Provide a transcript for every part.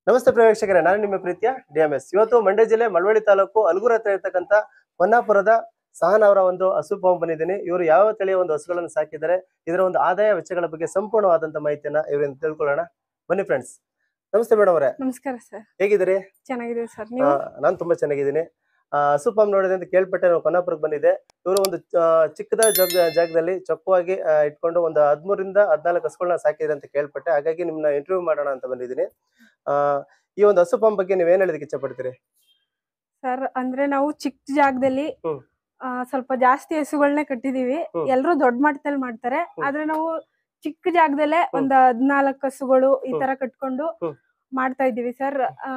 ನಮಸ್ತೆ ಪ್ರೇಕ್ಷಕರೇ ನಾನು ನಿಮ್ಮ ಪ್ರೀತಿಯ ಡಿಎಂಎಸ್ ಇವತ್ತು ಮಂಡ್ಯ ಜಿಲ್ಲೆ ಮಳವಳ್ಳಿ ತಾಲೂಕು ಅಲ್ಗೂರ್ ಹತ್ರ ಇರ್ತಕ್ಕಂಥ ಹೊನ್ನಾಪುರದ ಸಹನ್ ಅವರ ಒಂದು ಹಸು ಫಾರ್ಮ್ ಬಂದಿದ್ದೀನಿ ಇವರು ಯಾವ ತಳಿಯ ಒಂದು ಹಸುಗಳನ್ನು ಸಾಕಿದ್ದಾರೆ ಇದರ ಒಂದು ಆದಾಯ ವೆಚ್ಚಗಳ ಬಗ್ಗೆ ಸಂಪೂರ್ಣವಾದಂತ ಮಾಹಿತಿಯನ್ನ ಇವರಿಂದ ತಿಳ್ಕೊಳ್ಳೋಣ ಬನ್ನಿ ಫ್ರೆಂಡ್ಸ್ ನಮಸ್ತೆ ಮೇಡಮ್ ಅವರೇ ನಮಸ್ಕಾರ ಸರ್ ಹೇಗಿದ್ದೀರಿ ಚೆನ್ನಾಗಿದೆ ಸರ್ ನೀವು ನಾನು ತುಂಬಾ ಚೆನ್ನಾಗಿದ್ದೀನಿ ಆ, ಹಸು ಫಾರ್ಮ್ ನೋಡಿದೆ ಅಂತ ಕೇಳ್ಪಟ್ಟೆ ನಾವು ಕೊನ್ನಾಪುರಕ್ಕೆ ಬಂದಿದ್ದೆ ಇವರು ಒಂದು ಆ, ಚಿಕ್ಕದ ಜಾಗ ಜಾಗದಲ್ಲಿ ಚೊಕ್ಕವಾಗಿ ಆ, ಇಟ್ಕೊಂಡು ಒಂದು ಹದಿಮೂರಿಂದ ಹದಿನಾಲ್ಕು ಹಸುಗಳನ್ನ ಸಾಕಿದ್ರೆ ಅಂತ ಕೇಳ್ಪಟ್ಟೆ ಹಾಗಾಗಿ ನಿಮ್ಮನ್ನ ಇಂಟರ್ವ್ಯೂ ಮಾಡೋಣ ಅಂತ ಬಂದಿದ್ದೀನಿ ಆ, ಈ ಒಂದು ಹಸು ಫಾರ್ಮ್ ಬಗ್ಗೆ ನೀವ್ ಏನ್ ಹೇಳೋದಕ್ಕೆ ಇಷ್ಟಪಡ್ತೀರಿ ಸರ್ ಅಂದ್ರೆ ನಾವು ಚಿಕ್ಕ ಜಾಗದಲ್ಲಿ ಹ್ಮ್. ಆ, ಸ್ವಲ್ಪ ಜಾಸ್ತಿ ಹಸುಗಳನ್ನೇ ಕಟ್ಟಿದೀವಿ ಹ್ಮ್. ಎಲ್ರು ದೊಡ್ಡ ಮಟ್ಟದಲ್ಲಿ ಮಾಡ್ತಾರೆ ಹ್ಮ್. ಆದ್ರೆ ನಾವು ಚಿಕ್ಕ ಜಾಗದಲ್ಲೇ ಒಂದ್ ಹದ್ನಾಲ್ಕು ಹಸುಗಳು ಈ ಹ್ಮ್. ತರ ಕಟ್ಕೊಂಡು ಹ್ಮ್. ಮಾಡ್ತಾ ಇದೀವಿ ಸರ್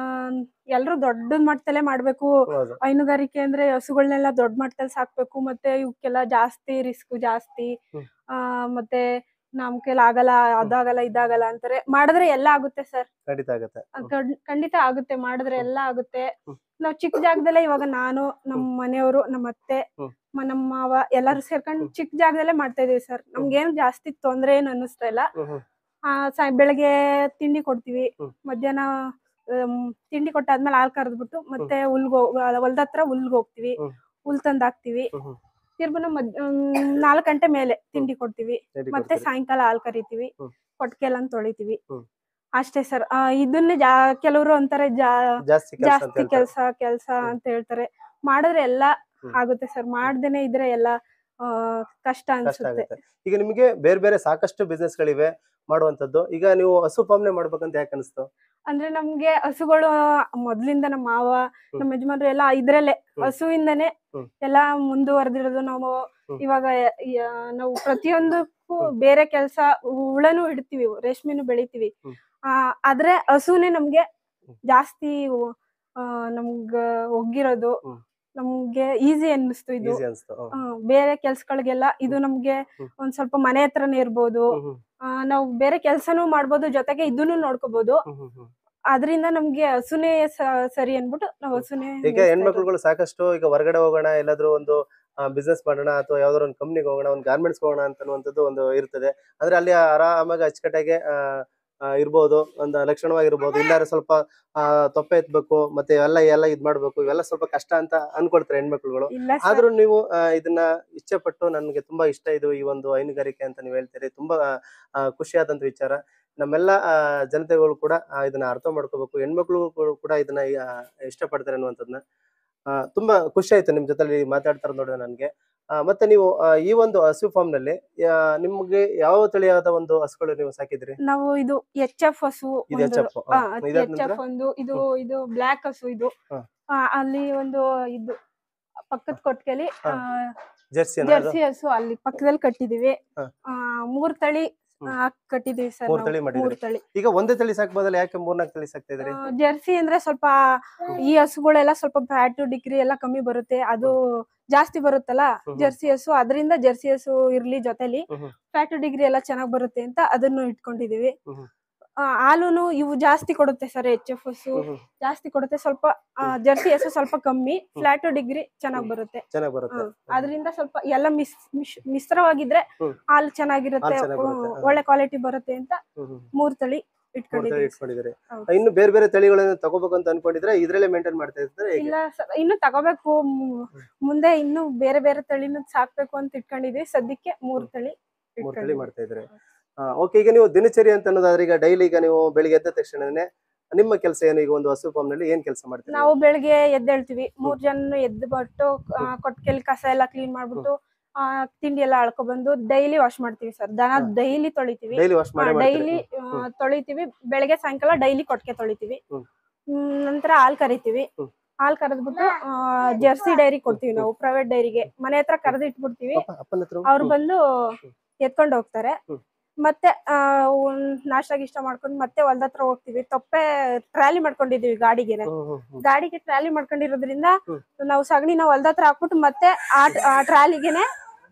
ಎಲ್ರು ದೊಡ್ಡ ಮಟ್ಟದಲ್ಲೇ ಮಾಡ್ಬೇಕು ಹೌದು ಹೈನುಗಾರಿಕೆ ಅಂದ್ರೆ ಹಸುಗಳನ್ನೆಲ್ಲ ದೊಡ್ಡ ಮಟ್ಟದಲ್ಲಿ ಸಾಕ್ಬೇಕು ಮತ್ತೆ ಇವಕ್ಕೆಲ್ಲ ಜಾಸ್ತಿ ರಿಸ್ಕ್ ಜಾಸ್ತಿ ಹ್ಮ್. ಆ ಮತ್ತೆ ನಮ್ ಕೈಲಿ ಆಗಲ್ಲ ಅದಾಗಲ್ಲ ಇದಾಗಲ್ಲ ಅಂತಾರೆ ಮಾಡಿದ್ರೆ ಎಲ್ಲ ಆಗುತ್ತೆ ಸರ್ ಖಂಡಿತ ಆಗತ್ತೆ ಅದ್ ಖಂಡ್- ಖಂಡಿತ ಆಗುತ್ತೆ ಮಾಡಿದ್ರೆ ಎಲ್ಲ ಆಗುತ್ತೆ ಹ್ಮ್. ನಾವ್ ಚಿಕ್ಕ ಜಾಗದಲ್ಲೇ ಇವಾಗ ನಾನು ನಮ್ಮ ಮನೆಯವರು ನಮ್ಮ ಅತ್ತೆ ಹ್ಮ್. ಮ- ನಮ್ಮ ಮಾವ ಎಲ್ಲಾರು ಸೇರ್ಕೊಂಡು ಹ್ಮ್. ಚಿಕ್ಕ ಜಾಗದಲ್ಲೇ ಮಾಡ್ತಾ ಇದೀವಿ ಸರ್ ನಮ್ಗೇನು ಜಾಸ್ತಿ ತೊಂದ್ರೆ ಏನು ಅನ್ನಿಸ್ತಾ ಇಲ್ಲ ಹ್ಮ್ ಹ್ಮ್ ಆ, ಸಾಯ್ ಬೆಳಗ್ಗೆ ತಿಂಡಿ ಕೊಡ್ತೀವಿ ಹ್ಮ್. ಮಧ್ಯಾಹ್ನ ಆಮ್, ತಿಂಡಿ ಕೊಟ್ಟಾದ್ಮೇಲೆ ಹಾಲ್ ಕರೆದ್ಬಿಟ್ಟು ಮತ್ತೆ ಹುಲ್ಗೋ ಹೊಲ್ದ ಹತ್ರ ಹುಲ್ಗ್ ಹೋಗ್ತೀವಿ ಹ್ಮ್. ಹುಲ್ ತಂದ್ ಹಾಕ್ತಿವಿ ಹ್ಮ್ ಹ್ಮ್ ತಿರ್ಗುನ ಮದ್ ನಾಲ್ಕು ಗಂಟೆ ಮೇಲೆ ತಿಂಡಿ ಕೊಡ್ತೀವಿ ready ಮತ್ತೆ ಕೊಡ್ತೀರಿ. ಸಾಯಂಕಾಲ ಹಾಲ್ ಕರಿತೀವಿ ಹ್ಮ್. ಕೊಟ್ಟಿಗೆ ಎಲ್ಲ ತೊಳಿತೀವಿ ಹ್ಮ್. ಅಷ್ಟೇ ಸರ್ ಇದನ್ನೇ ಜಾ ಕೆಲವರು ಅಂತಾರೆ ಜಾ ಜಾಸ್ತಿ ಕೆಲಸ ಅಂತ ಜಾಸ್ತಿ ಹೇಳ್ತಾರೆ. ಕೆಲ್ಸ ಕೆಲ್ಸ ಹ್ಮ್. ಅಂತ ಹೇಳ್ತಾರೆ ಮಾಡಿದ್ರೆ ಎಲ್ಲ ಹ್ಮ್. ಆಗುತ್ತೆ ಸರ್ ಮಾಡ್ದೇನೆ ಇದ್ರೆ ಎಲ್ಲ ಆ, ಕಷ್ಟ ಕಷ್ಟ ಅನ್ಸುತ್ತೆ ಆಗುತ್ತೆ ಈಗ ನಿಮಗೆ ಬೇರೆ ಬೇರೆ ಸಾಕಷ್ಟು ಬಿಸ್ನೆಸ್ ಗಳಿವೆ ಮಾಡುವಂತದ್ದು ಈಗ ನೀವು ಹಸು ಫಾರ್ಮ್ನೆ ಮಾಡ್ಬೇಕಂತ ಯಾಕೆ ಅನಿಸ್ತು ಅಂದ್ರೆ ನಮ್ಗೆ ಹಸುಗಳು ಮೊದ್ಲಿಂದ ನಮ್ಮ ಮಾವ ಹ್ಮ್. ನಮ್ಮ ಯಜಮಾನ್ರು ಎಲ್ಲ ಇದ್ರಲ್ಲೇ ಹ್ಮ್. ಹಸುವಿಂದನೇ ಹ್ಮ್. ಎಲ್ಲ ಮುಂದುವರೆದಿರೋದು ನಾವು ಹ್ಮ್. ಇವಾಗ ಯ- ನಾವು ಪ್ರತಿಯೊಂದಕ್ಕೂ ಬೇರೆ ಕೆಲಸ ಹುಳನು ಇಡ್ತೀವಿ ರೇಷ್ಮೆನು ಬೆಳಿತೀವಿ ಹ್ಮ್. ಆ ಆದ್ರೆ ಹಸುನೇ ನಮ್ಗೆ ಹ್ಮ್. ಜಾಸ್ತಿ ಆ, ನಮ್ಗ ಒಗ್ಗಿರೋದು ಹ್ಮ್. ನಮ್ಗೆ ಈಸಿ ಅನ್ನಿಸ್ತು ಇದು ಈಸಿ ಅನ್ಸ್ತು ಹ್ಮ್. ಆ, ಬೇರೆ ಕೆಲ್ಸಗಳಿಗೆಲ್ಲ ಇದು ನಮ್ಗೆ ಹ್ಮ್. ಒಂದ್ ಸ್ವಲ್ಪ ಮನೆ ಹತ್ರನೇ ಇರ್ಬೋದು ಹ್ಮ್ ಹ್ಮ್ ಆ, ನಾವು ಬೇರೆ ಕೆಲ್ಸನೂ ಮಾಡ್ಬೋದು ಜೊತೆಗೆ ಇದನ್ನು ನೋಡ್ಕೋಬಹುದು ಹ್ಮ್ ಹ್ಮ್ ಹ್ಮ್. ಅದರಿಂದ ನಮ್ಗೆ ಹಸುನೇ ಸ- ಸರಿ ಅನ್ಬಿಟ್ಟು ನಾವು ಹಸುನೇ ಈಗ ಮೇಯ್ಸ್ತಾ ಇರೋದು. ಹೆಣ್ಮಕ್ಳುಗಳು ಸಾಕಷ್ಟು ಈಗ ಹೊರಗಡೆ ಹೋಗೋಣ ಎಲ್ಲಾದ್ರೂ ಒಂದು ಬಿಸ್ನೆಸ್ ಮಾಡೋಣ ಅಥವಾ ಯಾವ್ದಾದ್ರು ಒಂದು ಕಂಪ್ನಿಗೆ ಹೋಗೋಣ ಒಂದು ಗಾರ್ಮೆಂಟ್ಸ್ ಹೋಗೋಣ ಅಂತನ್ನುವಂಥದ್ದು ಒಂದು ಇರ್ತದೆ ಅಂದ್ರೆ ಅಲ್ಲಿ ಆರಾಮಾಗಿ ಅಚ್ಚುಕಟ್ಟಾಗಿ ಆ, ಆ, ಇರ್ಬೋದು ಒಂದು ಲಕ್ಷಣವಾಗಿರ್ಬೋದು ಇಲ್ಲಾದ್ರೆ ಸ್ವಲ್ಪ ಆ, ತೊಪ್ಪೆ ಎತ್ಬೇಕು ಮತ್ತೆ ಎಲ್ಲ ಎಲ್ಲ ಇದ್ ಮಾಡ್ಬೇಕು ಇವೆಲ್ಲ ಸ್ವಲ್ಪ ಕಷ್ಟ ಅಂತ ಅನ್ಕೊಳ್ತಾರೆ ಹೆಣ್ಮಕ್ಳುಗಳು ಇಲ್ಲ sir. ಆದ್ರೂ ನೀವು ಆ, ಇದನ್ನ ಇಚ್ಛೆ ಪಟ್ಟು ನನ್ಗೆ ತುಂಬಾ ಇಷ್ಟ ಇದು ಈ ಒಂದು ಹೈನುಗಾರಿಕೆ ಅಂತ ನೀವು ಹೇಳ್ತೀರಿ ತುಂಬಾ ಆ, ಖುಷಿಯಾದಂತ ವಿಚಾರ ನಮ್ಮೆಲ್ಲ ಆ, ಜನತೆಗಳು ಕೂಡ ಆ, ಇದನ್ನ ಅರ್ಥ ಮಾಡ್ಕೋಬೇಕು ಹೆಣ್ಮಕ್ಳು ಕೂಡ ಇದನ್ನ ಆ, ಇಷ್ಟಪಡ್ತಾರೆ ಅನ್ನುವಂಥದ್ದನ್ನ ಆ, ತುಂಬಾ ಖುಷಿ ಆಯ್ತು ನಿಮ್ ಜೊತೆ ಮಾತಾಡ್ತಾರ ನೋಡಿದ್ರೆ ನನ್ಗೆ ಆ, ಮತ್ತೆ ನೀವು ಆ, ಈ ಒಂದು ಹಸು ಫಾರ್ಮ್ ನಲ್ಲಿ ಆ, ನಿಮ್ಗೆ ಯಾವ ತಳಿಯಾದ ಒಂದು ಹಸುಗಳು ನೀವು ಸಾಕಿದ್ರಿ ನಾವು ಇದು ಎಚ್ ಎಫ್ ಹಸು ಇದು ಒಂದು- HF, ಆ, ಹಾ. ಅದು ಇದಾದ ಎಚ್ ನಂತರ? ಎಫ್ ಒಂದು ಇದು ಇದು ಬ್ಲಾಕ್ ಹಸು ಇದು ಹಾ. ಆ, ಅಲ್ಲಿ ಒಂದು ಇದು ಪಕ್ಕದ ಕೊಟ್ಟಿಗೆಲಿ ಹಾ. ಜರ್ಸಿ ಅನ್ನೋದು ಜರ್ಸಿ ಹಸು ಅಲ್ಲಿ ಪಕ್ಕದಲ್ಲಿ ಕಟ್ಟಿದೀವಿ ಹಾ. ಆ, ಮೂರ್ ತಳಿ ಹ್ಮ್. ಆ, ಕಟ್ಟಿದೀವಿ ಸರ್ ಮೂರ್ ತಳಿ ಮಾಡಿದ್ರಿ. ಮೂರ್ ತಳಿ ಈಗ ಒಂದೇ ತಳಿ ಸಾಕ್ಬೋದಲ್ಲ ಯಾಕೆ ಮೂರ್ನಾಲ್ಕು ತಳಿ ಸಾಕ್ತಾ ಇದ್ರಿ ಆ, ಜರ್ಸಿ ಅಂದ್ರೆ ಸ್ವಲ್ಪ ಈ ಹಸುಗಳೆಲ್ಲ ಸ್ವಲ್ಪ ಫ್ಯಾಟ್ ಡಿಗ್ರಿ ಎಲ್ಲ ಕಮ್ಮಿ ಬರುತ್ತೆ ಅದು ಜಾಸ್ತಿ ಬರುತ್ತಲ್ಲ ಹ್ಮ್. ಜರ್ಸಿ ಹಸು ಅದರಿಂದ ಜರ್ಸಿ ಹಸು ಇರ್ಲಿ ಜೊತೆಲಿ ಹ್ಮ್ ಹ್ಮ್. ಫ್ಯಾಟ್ ಡಿಗ್ರಿ ಎಲ್ಲ ಚೆನ್ನಾಗ್ ಬರುತ್ತೆ ಅಂತ ಅದನ್ನು ಇಟ್ಕೊಂಡಿದೀವಿ ಹ್ಮ್ ಹ್ಮ್. ಆ, ಹಾಲುನು ಇವು ಜಾಸ್ತಿ ಕೊಡುತ್ತೆ ಸರ್ ಎಚ್ ಎಫ್ ಹಸು ಹ್ಮ್ ಹ್ಮ್. ಜಾಸ್ತಿ ಕೊಡುತ್ತೆ ಸ್ವಲ್ಪ ಆ, ಜರ್ಸಿ ಹಸು ಸ್ವಲ್ಪ ಕಮ್ಮಿ ಫ್ಲಾಟ್ ಡಿಗ್ರಿ ಚೆನ್ನಾಗ್ ಬರುತ್ತೆ ಚೆನ್ನಾಗ್ ಬರುತ್ತೆ ಹ್ಮ್. ಅದರಿಂದ ಸ್ವಲ್ಪ ಎಲ್ಲ ಮಿಸ್ ಮಿಶ್- ಮಿಶ್ರವಾಗಿದ್ರೆ ಹ್ಮ್. ಹಾಲು ಚೆನ್ನಾಗಿರುತ್ತೆ ಹಾಲ್ ಚೆನ್ನಾಗ್ ಬರುತ್ತೆ, ಹ್ಮ್, ಹಾ. ಒಳ್ಳೆ ಕ್ವಾಲಿಟಿ ಬರುತ್ತೆ ಅಂತ ಹ್ಮ್ ಹ್ಮ್. ಮೂರ್ ತಳಿ ಮೂರ್ ತಳಿ ಇಟ್ಕೊಂಡಿದ್ದೀವಿ ಇಟ್ಕೊಂಡಿದ್ದೀರಿ ಹೌದು. ಇನ್ನು ಬೇರೆ ಬೇರೆ ತಳಿಗಳನ್ನ ತಗೋಬೇಕು ಅಂತ ಅನ್ಕೊಂಡಿದ್ರೆ ಇದ್ರಲ್ಲೇ ಮೇಂಟೈನ್ ಮಾಡ್ತಾ ಇರ್ತಾರೆ ಹೇಗೆ ಇಲ್ಲ ಸರ್ ಇನ್ನು ತಗೋಬೇಕು ಮು- ಮುಂದೆ ಇನ್ನು ಬೇರೆ ಬೇರೆ ತಳಿನ ಸಾಕ್ಬೇಕು ಅಂತ ಇಟ್ಕೊಂಡಿದ್ವಿ ಸದ್ಯಕ್ಕೆ ಮೂರ್ ತಳಿ ಮೂರ್ ತಳಿ ಇಟ್ಕೊಂಡಿದ್ದೀವಿ. ಮಾಡ್ತಾ ಇದ್ರೆ ಓಕೆ ಈಗ ನೀವು ದಿನಚರಿ ಅಂತ ಅನ್ನೋದಾದ್ರೆ ಈಗ ಡೈಲಿ ಈಗ ನೀವು ಬೆಳಿಗ್ಗೆ ಎದ್ದ ತಕ್ಷಣನೇ ನಿಮ್ಮ ಕೆಲಸ ಏನು ಈಗ ಒಂದು ಹಸು ಫಾರ್ಮ್ ನಲ್ಲಿ ಏನ್ ಕೆಲಸ ಮಾಡ್ತೀರಿ ನಾವು ಬೆಳಗ್ಗೆ ಎದ್ದೇಳ್ತೀವಿ ಮೂರ್ ಜನ ಎದ್ದು ಬಿಟ್ಟು ಕೊಟ್ಟಿಗೆಲ್ ಕಸ ಎಲ್ಲ ಕ್ಲೀನ್ ಮಾಡ್ಬಿಟ್ಟು ಆ, ತಿಂಡಿ ಎಲ್ಲ ಬಂದು ಡೈಲಿ ವಾಶ್ ಮಾಡ್ತೀವಿ ಸರ್ ದನ ಹಾ. ಡೈಲಿ ತೊಳಿತೀವಿ ಡೈಲಿ ವಾಶ್ ಮಾಡಿ ಡೈಲಿ ತೊಳಿತೀವಿ ಬೆಳಗ್ಗೆ ಸಾಯಂಕಾಲ ಡೈಲಿ ಕೊಟ್ಟಿಗೆ ತೊಳಿತೀವಿ ಹ್ಮ್. ಹ್ಮ್, ನಂತರ ಹಾಲ್ ಕರಿತೀವಿ ಹ್ಮ್. ಹಾಲ್ ಕರೆದ್ಬಿಟ್ಟು ಜರ್ಸಿ ಡೈರಿ ಕೊಡ್ತೀವಿ ನಾವು ಪ್ರೈವೇಟ್ ಡೈರಿಗೆ ಮನೆ ಹತ್ರ ಕರೆದು ಇಟ್ಬಿಡ್ತೀವಿ ಅಪ್ಪನ ಹತ್ರ ಅವ್ರು ಬಂದು ಎತ್ಕೊಂಡು ಹೋಗ್ತಾರೆ ಹ್ಮ್. ಮತ್ತೆ ಆ ನಾಷ್ಟ ಗಿಷ್ಟ ಮಾಡ್ಕೊಂಡು ಮತ್ತೆ ಹೊಲ್ದ ಹತ್ರ ಹೋಗ್ತೀವಿ ತೊಪ್ಪೆ ಟ್ರಾಲಿ ಮಾಡ್ಕೊಂಡಿದೀವಿ ಗಾಡಿಗೆನೆ ಗಾಡಿಗೆ ಟ್ರಾಲಿ ಮಾಡ್ಕೊಂಡಿರೋದ್ರಿಂದ ಹ್ಮ್. ನಾವು ಸಗಣಿ ನಾವು ಹೊಲ್ದ ಹತ್ರ ಹಾಕ್ಬಿಟ್ಟು ಮತ್ತೆ ಆ ಆ ಟ್ರಾಲಿಗೆನೆ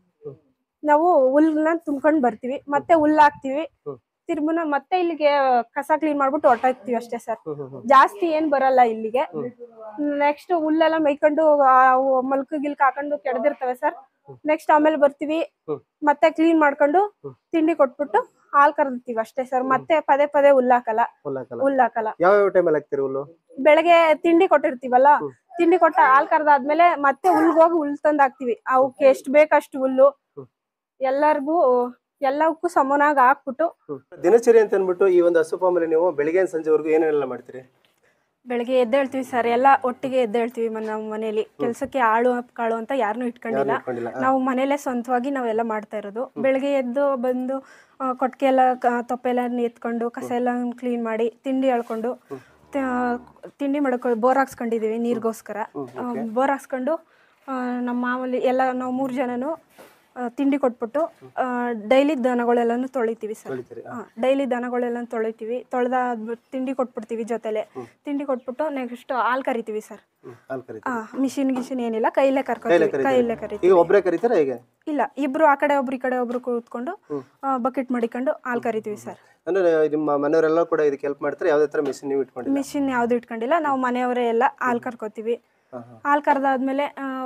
ನಾವು ಹುಲ್ನ ತುಂಬ್ಕೊಂಡ್ ಬರ್ತೀವಿ ಮತ್ತೆ ಹುಲ್ ಹಾಕ್ತಿವಿ ಹ್ಮ್. ತಿರ್ಮುನ ಮತ್ತೆ ಇಲ್ಲಿಗೆ ಕಸ ಕ್ಲೀನ್ ಮಾಡ್ಬಿಟ್ಟು ಹೊರ್ಟೋಗ್ತೀವಿ ಅಷ್ಟೇ ಸರ್ ಜಾಸ್ತಿ ಏನ್ ಬರಲ್ಲ ಇಲ್ಲಿಗೆ ನೆಕ್ಸ್ಟ್ ಹುಲ್ಲೆಲ್ಲ ಮೈಕೊಂಡು ಮಲ್ಕು ಗಿಲ್ಕ್ ಹಾಕೊಂಡು ಕೆಡದಿರ್ತವೆ ಸರ್ ನೆಕ್ಸ್ಟ್ ಆಮೇಲೆ ಬರ್ತೀವಿ ಹ್ಮ್. ಮತ್ತೆ ಕ್ಲೀನ್ ಮಾಡ್ಕೊಂಡು ಹ್ಮ್. ತಿಂಡಿ ಕೊಟ್ಬಿಟ್ಟು ಹಾಲ್ ಕರ್ದಿರ್ತೀವಿ ಅಷ್ಟೇ ಸರ್ ಮತ್ತೆ ಪದೇ ಪದೇ ಹುಲ್ಲಾಕಲ್ಲ ಹುಲ್ಲಾಕಲ್ಲ ಹುಲ್ಲಾಕಲ್ಲ ಯಾವ ಯಾವ ಟೈಮಲ್ಲಿ ಹಾಕ್ತೀರಿ ಹುಲ್ಲು ಬೆಳಗ್ಗೆ ತಿಂಡಿ ಕೊಟ್ಟಿರ್ತೀವಲ್ಲ ಹ್ಮ್. ತಿಂಡಿ ಕೊಟ್ಟ ಹಾಲ್ ಕರ್ದಾದ್ಮೇಲೆ ಮತ್ತೆ ಹುಲ್ಗೋಗಿ ಹುಲ್ ತಂದ್ ಹಾಕ್ತಿವಿ ಅವಕ್ಕೆ ಎಷ್ಟ್ ಬೇಕಷ್ಟು ಹುಲ್ಲು ಹ್ಮ್. ಎಲ್ಲಾರ್ಗು ಎಲ್ಲವಕ್ಕೂ ಸಮನಾಗಿ ಹಾಕ್ಬಿಟ್ಟು ದಿನಚರಿ ಅಂತ ಅಂದ್ಬಿಟ್ಟು ಈ ಒಂದು ಹಸು ಫಾರ್ಮಲ್ಲಿ ನೀವು ಬೆಳಿಗ್ಗೆ ಸಂಜೆವರೆಗೂ ಏನೇನೆಲ್ಲ ಮಾಡ್ತೀರಿ ಬೆಳಗ್ಗೆ ಎದ್ದೇಳ್ತೀವಿ ಸರ್ ಎಲ್ಲ ಒಟ್ಟಿಗೆ ಎದ್ದೇಳ್ತೀವಿ ಮ- ನಾವು ಮನೇಲಿ ಕೆಲ್ಸಕ್ಕೆ ಆಳು ಕಾಳು ಅಂತ ಯಾರನ್ನೂ ಇಟ್ಕೊಂಡಿಲ್ಲ ಇಟ್ಕೊಂಡಿಲ್ಲ ನಾವು ಮನೇಲೆ ಸ್ವಂತವಾಗಿ ನಾವೆಲ್ಲ ಮಾಡ್ತಾ ಇರೋದು ಬೆಳಗ್ಗೆ ಎದ್ದು ಬಂದು ಆ, ಕೊಟ್ಟಿಗೆ ಎಲ್ಲ ಕ- ತೊಪ್ಪೆ ಎಲ್ಲ ಎತ್ಕೊಂಡು ಕಸ ಎಲ್ಲ ಕ್ಲೀನ್ ಮಾಡಿ ತಿಂಡಿ ಹೇಳ್ಕೊಂಡು ತಿಂಡಿ ಮಾಡ್ಕೊಂಡು ಬೋರ್ ಹಾಕ್ಸ್ಕೊಂಡಿದೀವಿ ನೀರಿಗೋಸ್ಕರ ಬೋರ್ ಹಾಕ್ಸ್ಕೊಂಡು ಆ, ನಮ್ಮ ಮಾಮೂಲಿ ಎಲ್ಲ ನಾವು ಮೂರು ಜನನು ಆ, ತಿಂಡಿ ಕೊಟ್ಬಿಟ್ಟು ಡೈಲಿ ದನಗಳೆಲ್ಲನೂ ತೊಳಿತೀವಿ ಸರ್ ತೊಳಿತೀರಿ ಡೈಲಿ ದನಗಳೆಲ್ಲ ತೊಳಿತೀವಿ ತೊಳೆದ ತಿಂಡಿ ಕೊಟ್ಬಿಡ್ತೀವಿ ಜೊತೆಲೆ ತಿಂಡಿ ಕೊಟ್ಬಿಟ್ಟು ನೆಕ್ಸ್ಟ್ ಹಾಲು ಕರಿತೀವಿ ಸರ್ ಹ್ಮ್, ಹಾಲು ಕರಿತೀರಿ ಮಿಷಿನ್ ಗಿಷಿನ್ ಏನಿಲ್ಲ ಕೈಲೇ ಕರ್ಕೊತೀವಿ ಕೈಲೇ ಕರಿತೀವಿ ಈಗ ಒಬ್ಬರೇ ಕರಿತೀರಾ ಹೇಗೆ ಇಲ್ಲ ಇಬ್ರು ಆ ಕಡೆ ಒಬ್ರು ಈ ಕಡೆ ಒಬ್ರು ಕೂತ್ಕೊಂಡು ಬಕೆಟ್ ಮಾಡಿಕೊಂಡು ಹಾಲು ಕರಿತೀವಿ ಸರ್ ಅಂದ್ರೆ ನಿಮ್ಮ ಮನೆಯವರೆಲ್ಲ ಕೂಡ ಇದಕ್ಕೆ ಹೆಲ್ಪ್ ಮಾಡ್ತಾರೆ ಯಾವುದೇ ತರ ಮಿಷಿನ್ ನೀವು ಇಟ್ಕೊಂಡಿಲ್ಲ ಮಿಷಿನ್ ಯಾವ್ದು ಇಟ್ಕೊಂಡಿಲ್ಲ ನಾವು ಮನೆಯವರೇ ಎಲ್ಲ ಹಾಲು ಕರ್ಕೋತೀವಿ ಹಾ, ಹಾ. ಹಾಲು ಕರೆದಾದ್ಮೇಲೆ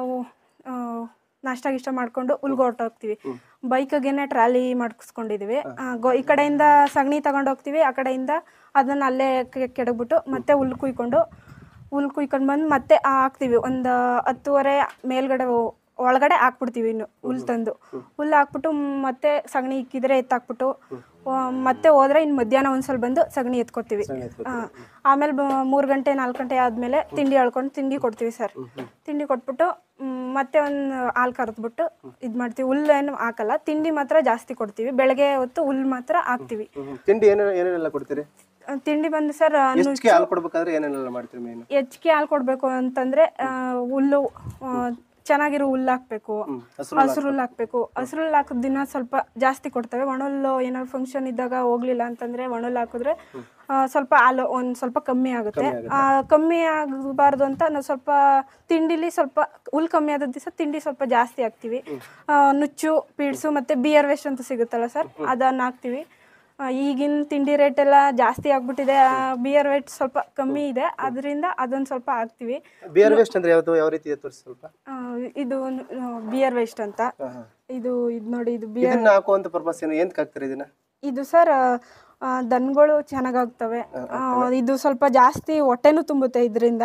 ನಾಷ್ಟ ಗಿಷ್ಟ ಮಾಡ್ಕೊಂಡು ಉಲ್ಗೊ ಹೊರ್ಟೋಗ್ತೀವಿ ಬೈಕ್ಗೇನೆ ಟ್ರಾಲಿ ಮಾಡಿಸ್ಕೊಂಡಿದೀವಿ ಆ, ಗೊ- ಈ ಕಡೆಯಿಂದ ಸಗಣಿ ತಗೊಂಡು ಹೋಗ್ತೀವಿ ಆ ಕಡೆಯಿಂದ ಅದನ್ನ ಅಲ್ಲೇ ಕೆ- ಕೆಡಗ್ಬಿಟ್ಟು ಮತ್ತೆ ಹುಲ್ ಕುಯ್ಕೊಂಡು ಹುಲ್ ಕುಯ್ಕೊಂಡು ಬಂದು ಮತ್ತೆ ಹಾಕ್ತೀವಿ ಒಂದು ಹತ್ತುವರೆ ಮೇಲ್ಗಡೆ ಹೋ- ಒಳಗಡೆ ಹಾಕ್ಬಿಡ್ತೀವಿ ಇನ್ನು ಹುಲ್ ತಂದು ಹುಲ್ ಹಾಕ್ಬಿಟ್ಟು ಮತ್ತೆ ಸಗಣಿ ಇಕ್ಕಿದ್ರೆ ಎತ್ತಾಕ್ಬಿಟ್ಟು ಆ, ಮತ್ತೆ ಹೋದ್ರೆ ಇನ್ನು ಮಧ್ಯಾಹ್ನ ಒಂದ್ಸಲ ಬಂದು ಸಗಣಿ ಎತ್ಕೊತೀವಿ ಆ, ಆಮೇಲೆ ಬ- ಮೂರು ಗಂಟೆ ನಾಲ್ಕು ಗಂಟೆ ಆದಮೇಲೆ ತಿಂಡಿ ಹೇಳ್ಕೊಂಡು ತಿಂಡಿ ಕೊಡ್ತೀವಿ ಸರ್ ತಿಂಡಿ ಕೊಟ್ಬಿಟ್ಟು ಮ್, ಮತ್ತೆ ಒಂದು ಹಾಲು ಕರೆದ್ಬಿಟ್ಟು ಇದು ಮಾಡ್ತೀವಿ ಹುಲ್ಲು ಏನು ಹಾಕಲ್ಲ ತಿಂಡಿ ಮಾತ್ರ ಜಾಸ್ತಿ ಕೊಡ್ತೀವಿ ಬೆಳಗ್ಗೆ ಹೊತ್ತು ಹುಲ್ಲು ಮಾತ್ರ ಹಾಕ್ತೀವಿ ಹ್ಮ್, ಹ್ಮ್. ತಿಂಡಿ ಏನೇನು ಏನೇನೆಲ್ಲ ಕೊಡ್ತೀರಿ ಆ, ತಿಂಡಿ ಬಂದು ಸರ್ ಎಷ್ಟಕ್ಕೆ ಹಾಲು ಕೊಡ್ಬೇಕಾದ್ರೆ ಏನೇನೆಲ್ಲ ಮಾಡ್ತೀರಿ ಮೇನ್ ಹೆಚ್ಚಿಗೆ ಹಾಲು ಕೊಡಬೇಕು ಅಂತಂದ್ರೆ ಆ, ಹುಲ್ಲು ಆ, ಚೆನ್ನಾಗಿರೋ ಹುಲ್ಲು ಹಾಕ್ಬೇಕು ಹಸ್ರು ಹಸಿರು ಹುಲ್ಲು ಹಾಕ್ಬೇಕು ಹಸಿರು ಹುಲ್ಲು ಹಾಕಿದ ದಿನ ಸ್ವಲ್ಪ ಜಾಸ್ತಿ ಕೊಡ್ತವೆ ಒಣಹುಲ್ಲು ಏನಾದ್ರು ಫಂಕ್ಷನ್ ಇದ್ದಾಗ ಹೋಗ್ಲಿಲ್ಲ ಅಂತಂದ್ರೆ ಒಣಹುಲ್ಲು ಹಾಕಿದ್ರೆ ಆ, ಸ್ವಲ್ಪ ಹಾಲು ಒಂದು ಸ್ವಲ್ಪ ಕಮ್ಮಿ ಆಗುತ್ತೆ ಆ, ಕಮ್ಮಿ ಆಗಬಾರ್ದು ಅಂತ ನಾವು ಸ್ವಲ್ಪ ತಿಂಡಿಲಿ ಸ್ವಲ್ಪ ಹುಲ್ ಕಮ್ಮಿ ಆದ ದಿವಸ ತಿಂಡಿ ಸ್ವಲ್ಪ ಜಾಸ್ತಿ ಹಾಕ್ತಿವಿ ಆ, ನುಚ್ಚು ಪೀಡ್ಸು ಮತ್ತೆ ಬಿಯರ್ ವೇಸ್ಟ್ ಅಂತ ಸಿಗುತ್ತಲ್ಲ ಸರ್ ಅದನ್ನ ಹಾಕ್ತಿವಿ ಆ, ಈಗಿನ ತಿಂಡಿ ರೇಟ್ ಎಲ್ಲ ಜಾಸ್ತಿ ಆಗ್ಬಿಟ್ಟಿದೆ ಬಿಯರ್ ವೇಟ್ ಸ್ವಲ್ಪ ಕಮ್ಮಿ ಇದೆ ಅದರಿಂದ ಅದೊಂದು ಸ್ವಲ್ಪ ಹಾಕ್ತಿವಿ ಬಿಯರ್ ವೇಸ್ಟ್ ಅಂದ್ರೆ ಯಾವ್ದು ಯಾವ ರೀತಿ ಇದೆ ತೋರಿಸಿ ಸ್ವಲ್ಪ ಆ, ಇದು ಬಿಯರ್ ವೇಸ್ಟ್ ಅಂತ ಹಾ, ಹಾ. ಇದು ಇದು ನೋಡಿ ಇದು ಬಿಯರ್ ಇದನ್ನ ಹಾಕುವಂತ ಪರ್ಪಸ್ ಏನು ಏನ್ ಹಾಕ್ತೀರಿ ಇದನ್ನ ಇದು ಸರ್ ದನಗಳು ಚೆನ್ನಾಗಾಗ್ತವೆ ಆ, ಇದು ಸ್ವಲ್ಪ ಜಾಸ್ತಿ ಹೊಟ್ಟೆನೂ ತುಂಬುತ್ತೆ ಇದರಿಂದ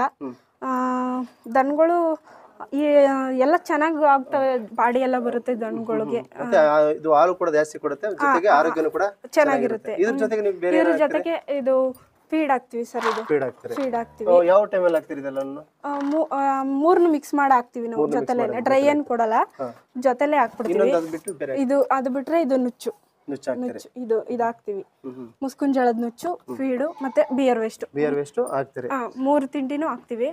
ದನಗಳು ಈ ಎಲ್ಲ ಚೆನ್ನಾಗಿ ಆಗ್ತವೆ ಬಾಡಿ ಎಲ್ಲ ಬರುತ್ತೆ ದನಗಳಿಗೆ ಮತ್ತೆ ಆ ಇದು ಹಾಲು ಕೂಡ ಜಾಸ್ತಿ ಕೊಡುತ್ತೆ ಜೊತೆಗೆ ಆರೋಗ್ಯನೂ ಕೂಡ ಚೆನ್ನಾಗಿರುತ್ತೆ ಇದ್ರ ಜೊತೆಗೆ ನೀವು ಬೇರೆ ಇದ್ರ ಜೊತೆಗೆ ಇದು ಫೀಡ್ ಹಾಕ್ತಿವಿ ಸರ್ ಇದು ಫೀಡ್ ಹಾಕ್ತೀರಿ ಫೀಡ್ ಹಾಕ್ತಿವಿ ಓ, ಯಾವ ಟೈಮಲ್ಲಿ ಹಾಕ್ತೀರಿ ಇದೆಲ್ಲವನ್ನು ಆ, ಮೂ- ಆ, ಮೂರ್ನು ಮಿಕ್ಸ್ ಮಾಡಿ ಹಾಕ್ತಿವಿ ನಾವು ಜೊತೆಲೆ ಡ್ರೈ ಏನ್ ಕೊಡಲ್ಲ ಜೊತೆಲೆ ಹಾಕ್ಬಿಡ್ತೀವಿ ಇನ್ನೊಂದು ಅದು ಬಿಟ್ಟು ಬೇರೆ ಇದು ಅದು ಬಿಟ್ರೆ ಇದು ನುಚ್ಚು ನುಚ್ಚು ಹಾಕ್ತೀರಿ ನುಚ್ಚು ಇದು ಇದು ಹಾಕ್ತಿವಿ ಹ್ಮ್ ಹ್ಮ್ ಮುಸ್ಕುನ್ ಜಳದ ನುಚ್ಚು ಫೀಡು ಮತ್ತೆ ಬಿಯರ್ ವೇಸ್ಟ್ ಬಿಯರ್ ವೇಸ್ಟು ಹಾಕ್ತೀರಿ ಮೂರು ತಿಂಡಿನೂ ಹಾಕ್ತಿವಿ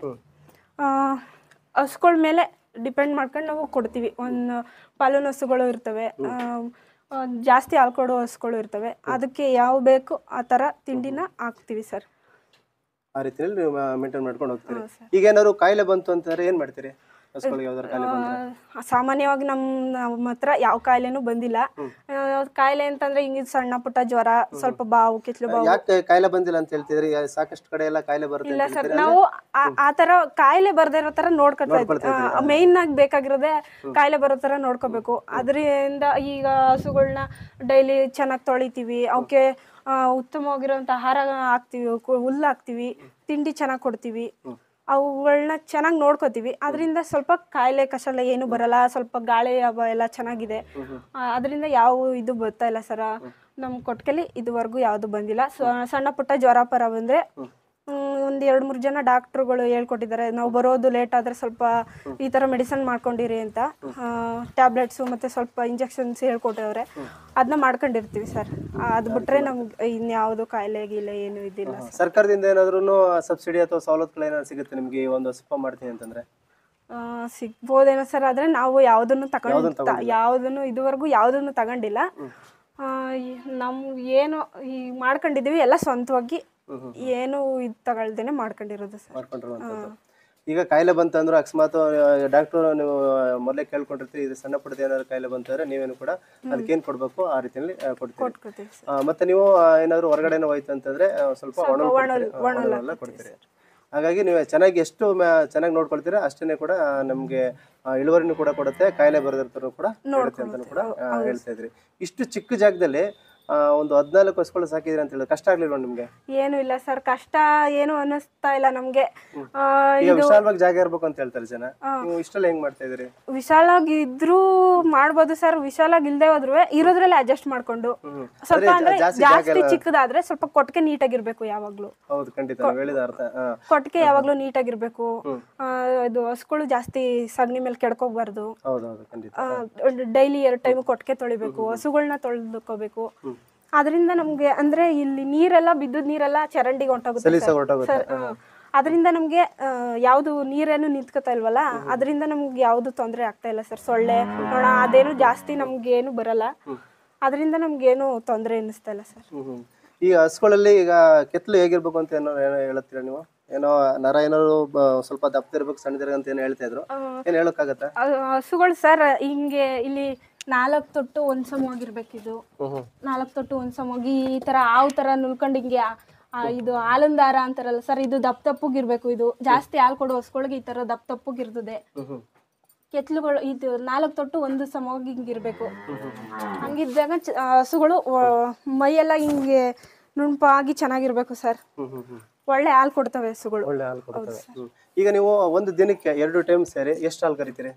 ಹಸುಗಳ ಮೇಲೆ ಡಿಪೆಂಡ್ ಮಾಡ್ಕೊಂಡು ನಾವು ಕೊಡ್ತೀವಿ ಒಂದು ಪಾಲೂನ್ ಹಸುಗಳು ಇರ್ತವೆ ಆ, ಆ, ಜಾಸ್ತಿ ಹಾಲು ಕೊಡೋ ಹಸುಗಳು ಇರ್ತವೆ ಅದಕ್ಕೆ ಯಾವ ಬೇಕು ಆ ಥರ ತಿಂಡಿನ ಹಾಕ್ತಿವಿ ಸರ್ ಆ ರೀತಿಯಲ್ಲಿ ನೀವು ಮೇಂಟೈನ್ ಮಾಡ್ಕೊಂಡು ಹೋಗ್ತೀರಿ ಹಾ, ಸರ್. ಈಗ ಏನಾದ್ರು ಕಾಯಿಲೆ ಬಂತು ಅಂತಂದ್ರೆ ಏನ್ ಮಾಡ್ತೀರಿ ಹಸುಗಳಿಗೆ ಯಾವ್ದಾರು ಕಾಯಿಲೆ ಬಂದ್ರೆ ಆ, ಸಾಮಾನ್ಯವಾಗಿ ನಮ್ಮ ನಮ್ಮ ಹತ್ರ ಯಾವ ಕಾಯಿಲೆನೂ ಬಂದಿಲ್ಲ ಆ, ಕಾಯಿಲೆ ಅಂತಂದ್ರೆ ಹಿಂಗೆ ಸಣ್ಣ ಪುಟ್ಟ ಜ್ವರ ಸ್ವಲ್ಪ ಬಾವು ಕಿತ್ಲು ಬಾವು ಯಾಕೆ ಕಾಯಿಲೆ ಬಂದಿಲ್ಲ ಅಂತ ಹೇಳ್ತಿದ್ರಿ ಯಾ- ಸಾಕಷ್ಟು ಕಡೆ ಎಲ್ಲ ಕಾಯಿಲೆ ಬರುತ್ತೆ ಇಲ್ಲ ಅಂತ ಸರ್ ಹೇಳ್ತೀರಿ. ನಾವು ಆ- ಆ ತರ ಕಾಯಿಲೆ ಬರ್ದೇ ಇರೋ ತರ ನೋಡ್ಕೊತಾ ಇದ್ವಿ ಮೇನ್ ಆಗಿ ಬೇಕಾಗಿರೋದೇ ಕಾಯಿಲೆ ಬರೋ ತರ ನೋಡ್ಕೋಬೇಕು ಅದರಿಂದ ಈಗ ಹಸುಗಳನ್ನ ಡೈಲಿ ಚೆನ್ನಾಗಿ ತೊಳಿತೀವಿ ಅವಕ್ಕೆ ಉತ್ತಮವಾಗಿರೋಂಥ ಆಹಾರ ಹಾಕ್ತಿವಿ ಕು- ಹುಲ್ಲು ಹಾಕ್ತಿವಿ ತಿಂಡಿ ಚೆನ್ನಾಗಿ ಕೊಡ್ತೀವಿ ಅವುಗಳನ್ನ ಚೆನ್ನಾಗಿ ನೋಡ್ಕೋತೀವಿ ಅದರಿಂದ ಸ್ವಲ್ಪ ಕಾಯಿಲೆ ಕಷಾಲೆ ಏನು ಬರಲ್ಲ ಸ್ವಲ್ಪ ಗಾಳಿ ಹವ ಎಲ್ಲ ಚೆನ್ನಾಗಿದೆ ಅದರಿಂದ ಯಾವ ಇದು ಬರ್ತಾ ಇಲ್ಲ ಸರ ನಮ್ಮ ಕೊಟ್ಟಿಗೆಲಿ ಇದುವರೆಗೂ ಯಾವುದು ಬಂದಿಲ್ಲ ಸ- ಸಣ್ಣ ಪುಟ್ಟ ಜ್ವರ ಪರ ಬಂದರೆ ಒಂದು ಎರಡು ಮೂರು ಜನ ಡಾಕ್ಟ್ರುಗಳು ಹೇಳ್ಕೊಟ್ಟಿದ್ದಾರೆ ನಾವು ಬರೋದು ಲೇಟ್ ಆದರೆ ಸ್ವಲ್ಪ ಈ ಥರ ಮೆಡಿಸನ್ ಮಾಡ್ಕೊಂಡಿರಿ ಅಂತ ಟ್ಯಾಬ್ಲೆಟ್ಸು ಮತ್ತು ಸ್ವಲ್ಪ ಇಂಜೆಕ್ಷನ್ಸ್ ಹೇಳ್ಕೊಟ್ಟವ್ರೆ ಅದನ್ನ ಮಾಡ್ಕೊಂಡಿರ್ತೀವಿ ಸರ್ ಅದು ಬಿಟ್ರೆ ನಮ್ಗೆ ಇನ್ಯಾವುದು ಕಾಯಿಲೆ ಗೀಲೆ ಏನು ಇದಿಲ್ಲ ಸರ್ಕಾರದಿಂದ ಏನಾದ್ರು ಸಬ್ಸಿಡಿ ಅಥವಾ ಸವಲತ್ತುಗಳು ಏನಾದ್ರು ಸಿಗುತ್ತೆ ನಿಮ್ಗೆ ಈ ಒಂದು ಸುಪ್ಪ ಮಾಡ್ತೀನಿ ಅಂತಂದ್ರೆ ಆ, ಸಿಗ್ಬೋದೇನೋ ಸರ್ ಆದರೆ ನಾವು ಯಾವುದನ್ನು ತಗೊಂಡು ಯಾವುದನ್ನು ಇದುವರೆಗೂ ಯಾವುದನ್ನು ತಗೊಂಡಿಲ್ಲ ಆ, ಈ- ನಮ್ಗೆ ಏನು ಈ ಮಾಡ್ಕೊಂಡಿದೀವಿ ಎಲ್ಲ ಸ್ವಂತವಾಗಿ ಏನು ಇದು ತಗೊಳ್ದೇನೆ ಮಾಡ್ಕೊಂಡಿರೋದು ಸರ್ ಮಾಡ್ಕೊಂಡಿರುವಂಥದ್ದು ಈಗ ಕಾಯಿಲೆ ಬಂತಂದ್ರೆ ಅಕಸ್ಮಾತ್ ಡಾಕ್ಟರ್ ನೀವು ಮೊದಲೇ ಕೇಳ್ಕೊಂಡಿರ್ತೀರಿ ಇದು ಸಣ್ಣ ಪುಟ್ಟದ ಏನಾದ್ರು ಕಾಯಿಲೆ ಬಂತಂದ್ರೆ ನೀವೇನು ಕೂಡ ಅದಕ್ಕೇನು ಕೊಡಬೇಕು ಆ ರೀತಿಯಲ್ಲಿ ಆ, ಕೊಡ್ತೀರಿ ಕೊಟ್ಕೋತೀವಿ ಸರ್ ಆ, ಮತ್ತೆ ನೀವು ಆ, ಏನಾದ್ರು ಹೊರಗಡೆನೂ ಹೋಯ್ತು ಅಂತಂದ್ರೆ ಆ, ಸ್ವಲ್ಪ ಒಣ ಒಣಲ್- ಒಣಲ್ ಎಲ್ಲ ಕೊಡ್ತೀರಿ ಹಾಗಾಗಿ ನೀವು ಚೆನ್ನಾಗಿ ಎಷ್ಟು ಮ- ಚೆನ್ನಾಗಿ ನೋಡ್ಕೊಳ್ತೀರಾ ಅಷ್ಟೇ ಕೂಡ ನಮಗೆ ಇಳುವರಿನೂ ಕೂಡ ಕೊಡುತ್ತೆ ಕಾಯಿಲೆ ಬರೋದ್ರ ಕೂಡ ಕೊಡುತ್ತೆ ಅಂತಾನು ಕೂಡ ಆ, ಹೇಳ್ತಾ ಇದ್ರಿ ಇಷ್ಟು ಚಿಕ್ಕ ಜಾಗದಲ್ಲಿ ಆ, ಒಂದು ಹದಿನಾಲ್ಕು ಹಸುಗಳು ಸಾಕಿದ್ರಿ ಅಂತ ಹೇಳಿದ್ರೆ ಕಷ್ಟ ಆಗ್ಲಿಲ್ವಾ ನಿಮ್ಗೆ ಏನು ಇಲ್ಲ ಸರ್ ಕಷ್ಟ ಏನು ಅನ್ನಿಸ್ತಾ ಇಲ್ಲ ನಮ್ಗೆ ಆ, ಈಗ ವಿಶಾಲವಾಗಿ ಜಾಗ ಇರ್ಬೇಕು ಅಂತ ಹೇಳ್ತಾರೆ ಜನ ನೀವು ಇಷ್ಟೆಲ್ಲ ಹೆಂಗ್ ಮಾಡ್ತಾ ಇದ್ರಿ ವಿಶಾಲಾಗಿ ಇದ್ರೂ ಮಾಡ್ಬೋದು ಸರ್ ವಿಶಾಲಾಗಿ ಇಲ್ದೇ ಹೋದ್ರು ಇರೋದ್ರಲ್ಲಿ ಅಡ್ಜಸ್ಟ್ ಮಾಡ್ಕೊಂಡು ಸ್ವಲ್ಪ ಅಂದ್ರೆ ಜಾಸ್ತಿ ಚಿಕ್ಕದಾದ್ರೆ ಸ್ವಲ್ಪ ಕೊಟ್ಟಿಗೆ ನೀಟಾಗಿರ್ಬೇಕು ಯಾವಾಗ್ಲೂ ಹೌದು ಖಂಡಿತ ನೀವು ಹೇಳಿದ ಅರ್ಥ ಹಾ. ಕೊಟ್ಟಿಗೆ ಯಾವಾಗ್ಲೂ ನೀಟಾಗಿರ್ಬೇಕು ಆ, ಇದು ಹಸುಗಳು ಜಾಸ್ತಿ ಸಗಣಿ ಮೇಲೆ ಕೆಡ್ಕೋಬಾರ್ದು ಹೌದು ಹೌದು ಖಂಡಿತ ಡೈಲಿ ಎರಡು ಟೈಮ್ ಕೊಟ್ಟಿಗೆ ತೊಳಿಬೇಕು ಹಸುಗಳನ್ನ ತೊಳೆದುಕೋಬೇಕು ಅದರಿಂದ ನಮ್ಗೆ ಅಂದ್ರೆ ಇಲ್ಲಿ ನೀರೆಲ್ಲ ಬಿದ್ದದ ನೀರೆಲ್ಲ ಚರಂಡಿಗೆ ಹೊಂಟೋಗುತ್ತೆ ಸಲೀಸಾಗಿ ಹೊರಟೋಗುತ್ತೆ ಸರ್ ಅದರಿಂದ ನಮ್ಗೆ ಆ, ಯಾವ್ದು ನೀರೇನು ನಿಂತ್ಕೊತಾ ಇಲ್ವಲ್ಲ ಅದರಿಂದ ನಮ್ಗೆ ಯಾವ್ದು ತೊಂದರೆ ಆಗ್ತಾ ಇಲ್ಲ ಸರ್ ಸೊಳ್ಳೆ ನೋಡ ಅದೇನು ಜಾಸ್ತಿ ನಮ್ಗೆ ಏನು ಬರಲ್ಲ ಅದರಿಂದ ನಮ್ಗೇನು ತೊಂದರೆ ಅನ್ನಿಸ್ತಾ ಇಲ್ಲ ಸರ್ ಹ್ಮ್ ಹ್ಮ್. ಈಗ ಹಸುಗಳಲ್ಲಿ ಈಗ ಕೆತ್ತಲು ಹೇಗಿರ್ಬೇಕು ಅಂತ ಏನೋ ಏನೋ ಹೇಳುತ್ತೀರಾ ನೀವು ಏನೋ ನರ ಏನಾದ್ರು ಬ- ಸ್ವಲ್ಪ ದಪ್ಪದಿರ್ಬೇಕು ಸಣ್ಣದಿರ್ಬೇಕು ಅಂತ ಏನೋ ಹೇಳ್ತಾ ಇದ್ರು ಏನ್ ಹೇಳಕ್ಕಾಗತ್ತಾ ಆ, ಹಸುಗಳು ಸರ್ ಹಿಂಗೆ ಇಲ್ಲಿ ನಾಲ್ಕು ತೊಟ್ಟು ಒಂದ್ ಸಮವಾಗಿರ್ಬೇಕಿದು ಹ್ಮ್ ಹ್ಮ್ ನಾಲ್ಕು ತೊಟ್ಟು ಒಂದ್ ಸಮವಾಗಿ ಈ ತರ ಹಾವು ತರ ನುಲ್ಕೊಂಡು ಹಿಂಗೆ ಆ- ಆ ಇದು ಹಾಲಿನ ದಾರ ಅಂತಾರಲ್ಲ ಸರ್ ಇದು ದಪ್ಪ ತಪ್ಪಗಿರ್ಬೇಕು ಇದು ಜಾಸ್ತಿ ಹಾಲು ಕೊಡೋ ಹಸುಗಳಿಗೆ ಈ ತರ ದಪ್ಪ ತಪ್ಪಗಿರ್ತದೆ ಹ್ಮ್ ಹ್ಮ್ ಕೆತ್ಲುಗಳು ಇದು ನಾಲ್ಕು ತೊಟ್ಟು ಒಂದು ಸಮವಾಗಿ ಹಿಂಗಿರ್ಬೇಕು ಹಂಗಿದ್ದಾಗ ಚ- ಆ, ಹಸುಗಳು ವ- ಮೈಯೆಲ್ಲ ಹಿಂಗೆ ನುಣುಪಾಗಿ ಚೆನ್ನಾಗಿರ್ಬೇಕು ಸರ್ ಹ್ಮ್ ಹ್ಮ್ ಹ್ಮ್ ಒಳ್ಳೆ ಹಾಲು ಕೊಡ್ತವೆ ಹಸುಗಳು ಒಳ್ಳೆ ಹಾಲು ಕೊಡ್ತವೆ ಹ್ಮ್. ಈಗ ನೀವು ಒಂದು ದಿನಕ್ಕೆ ಎರಡು ಟೈಮ್ ಸೇರಿ ಎಷ್ಟು ಹಾಲು ಕರಿತೀರಿ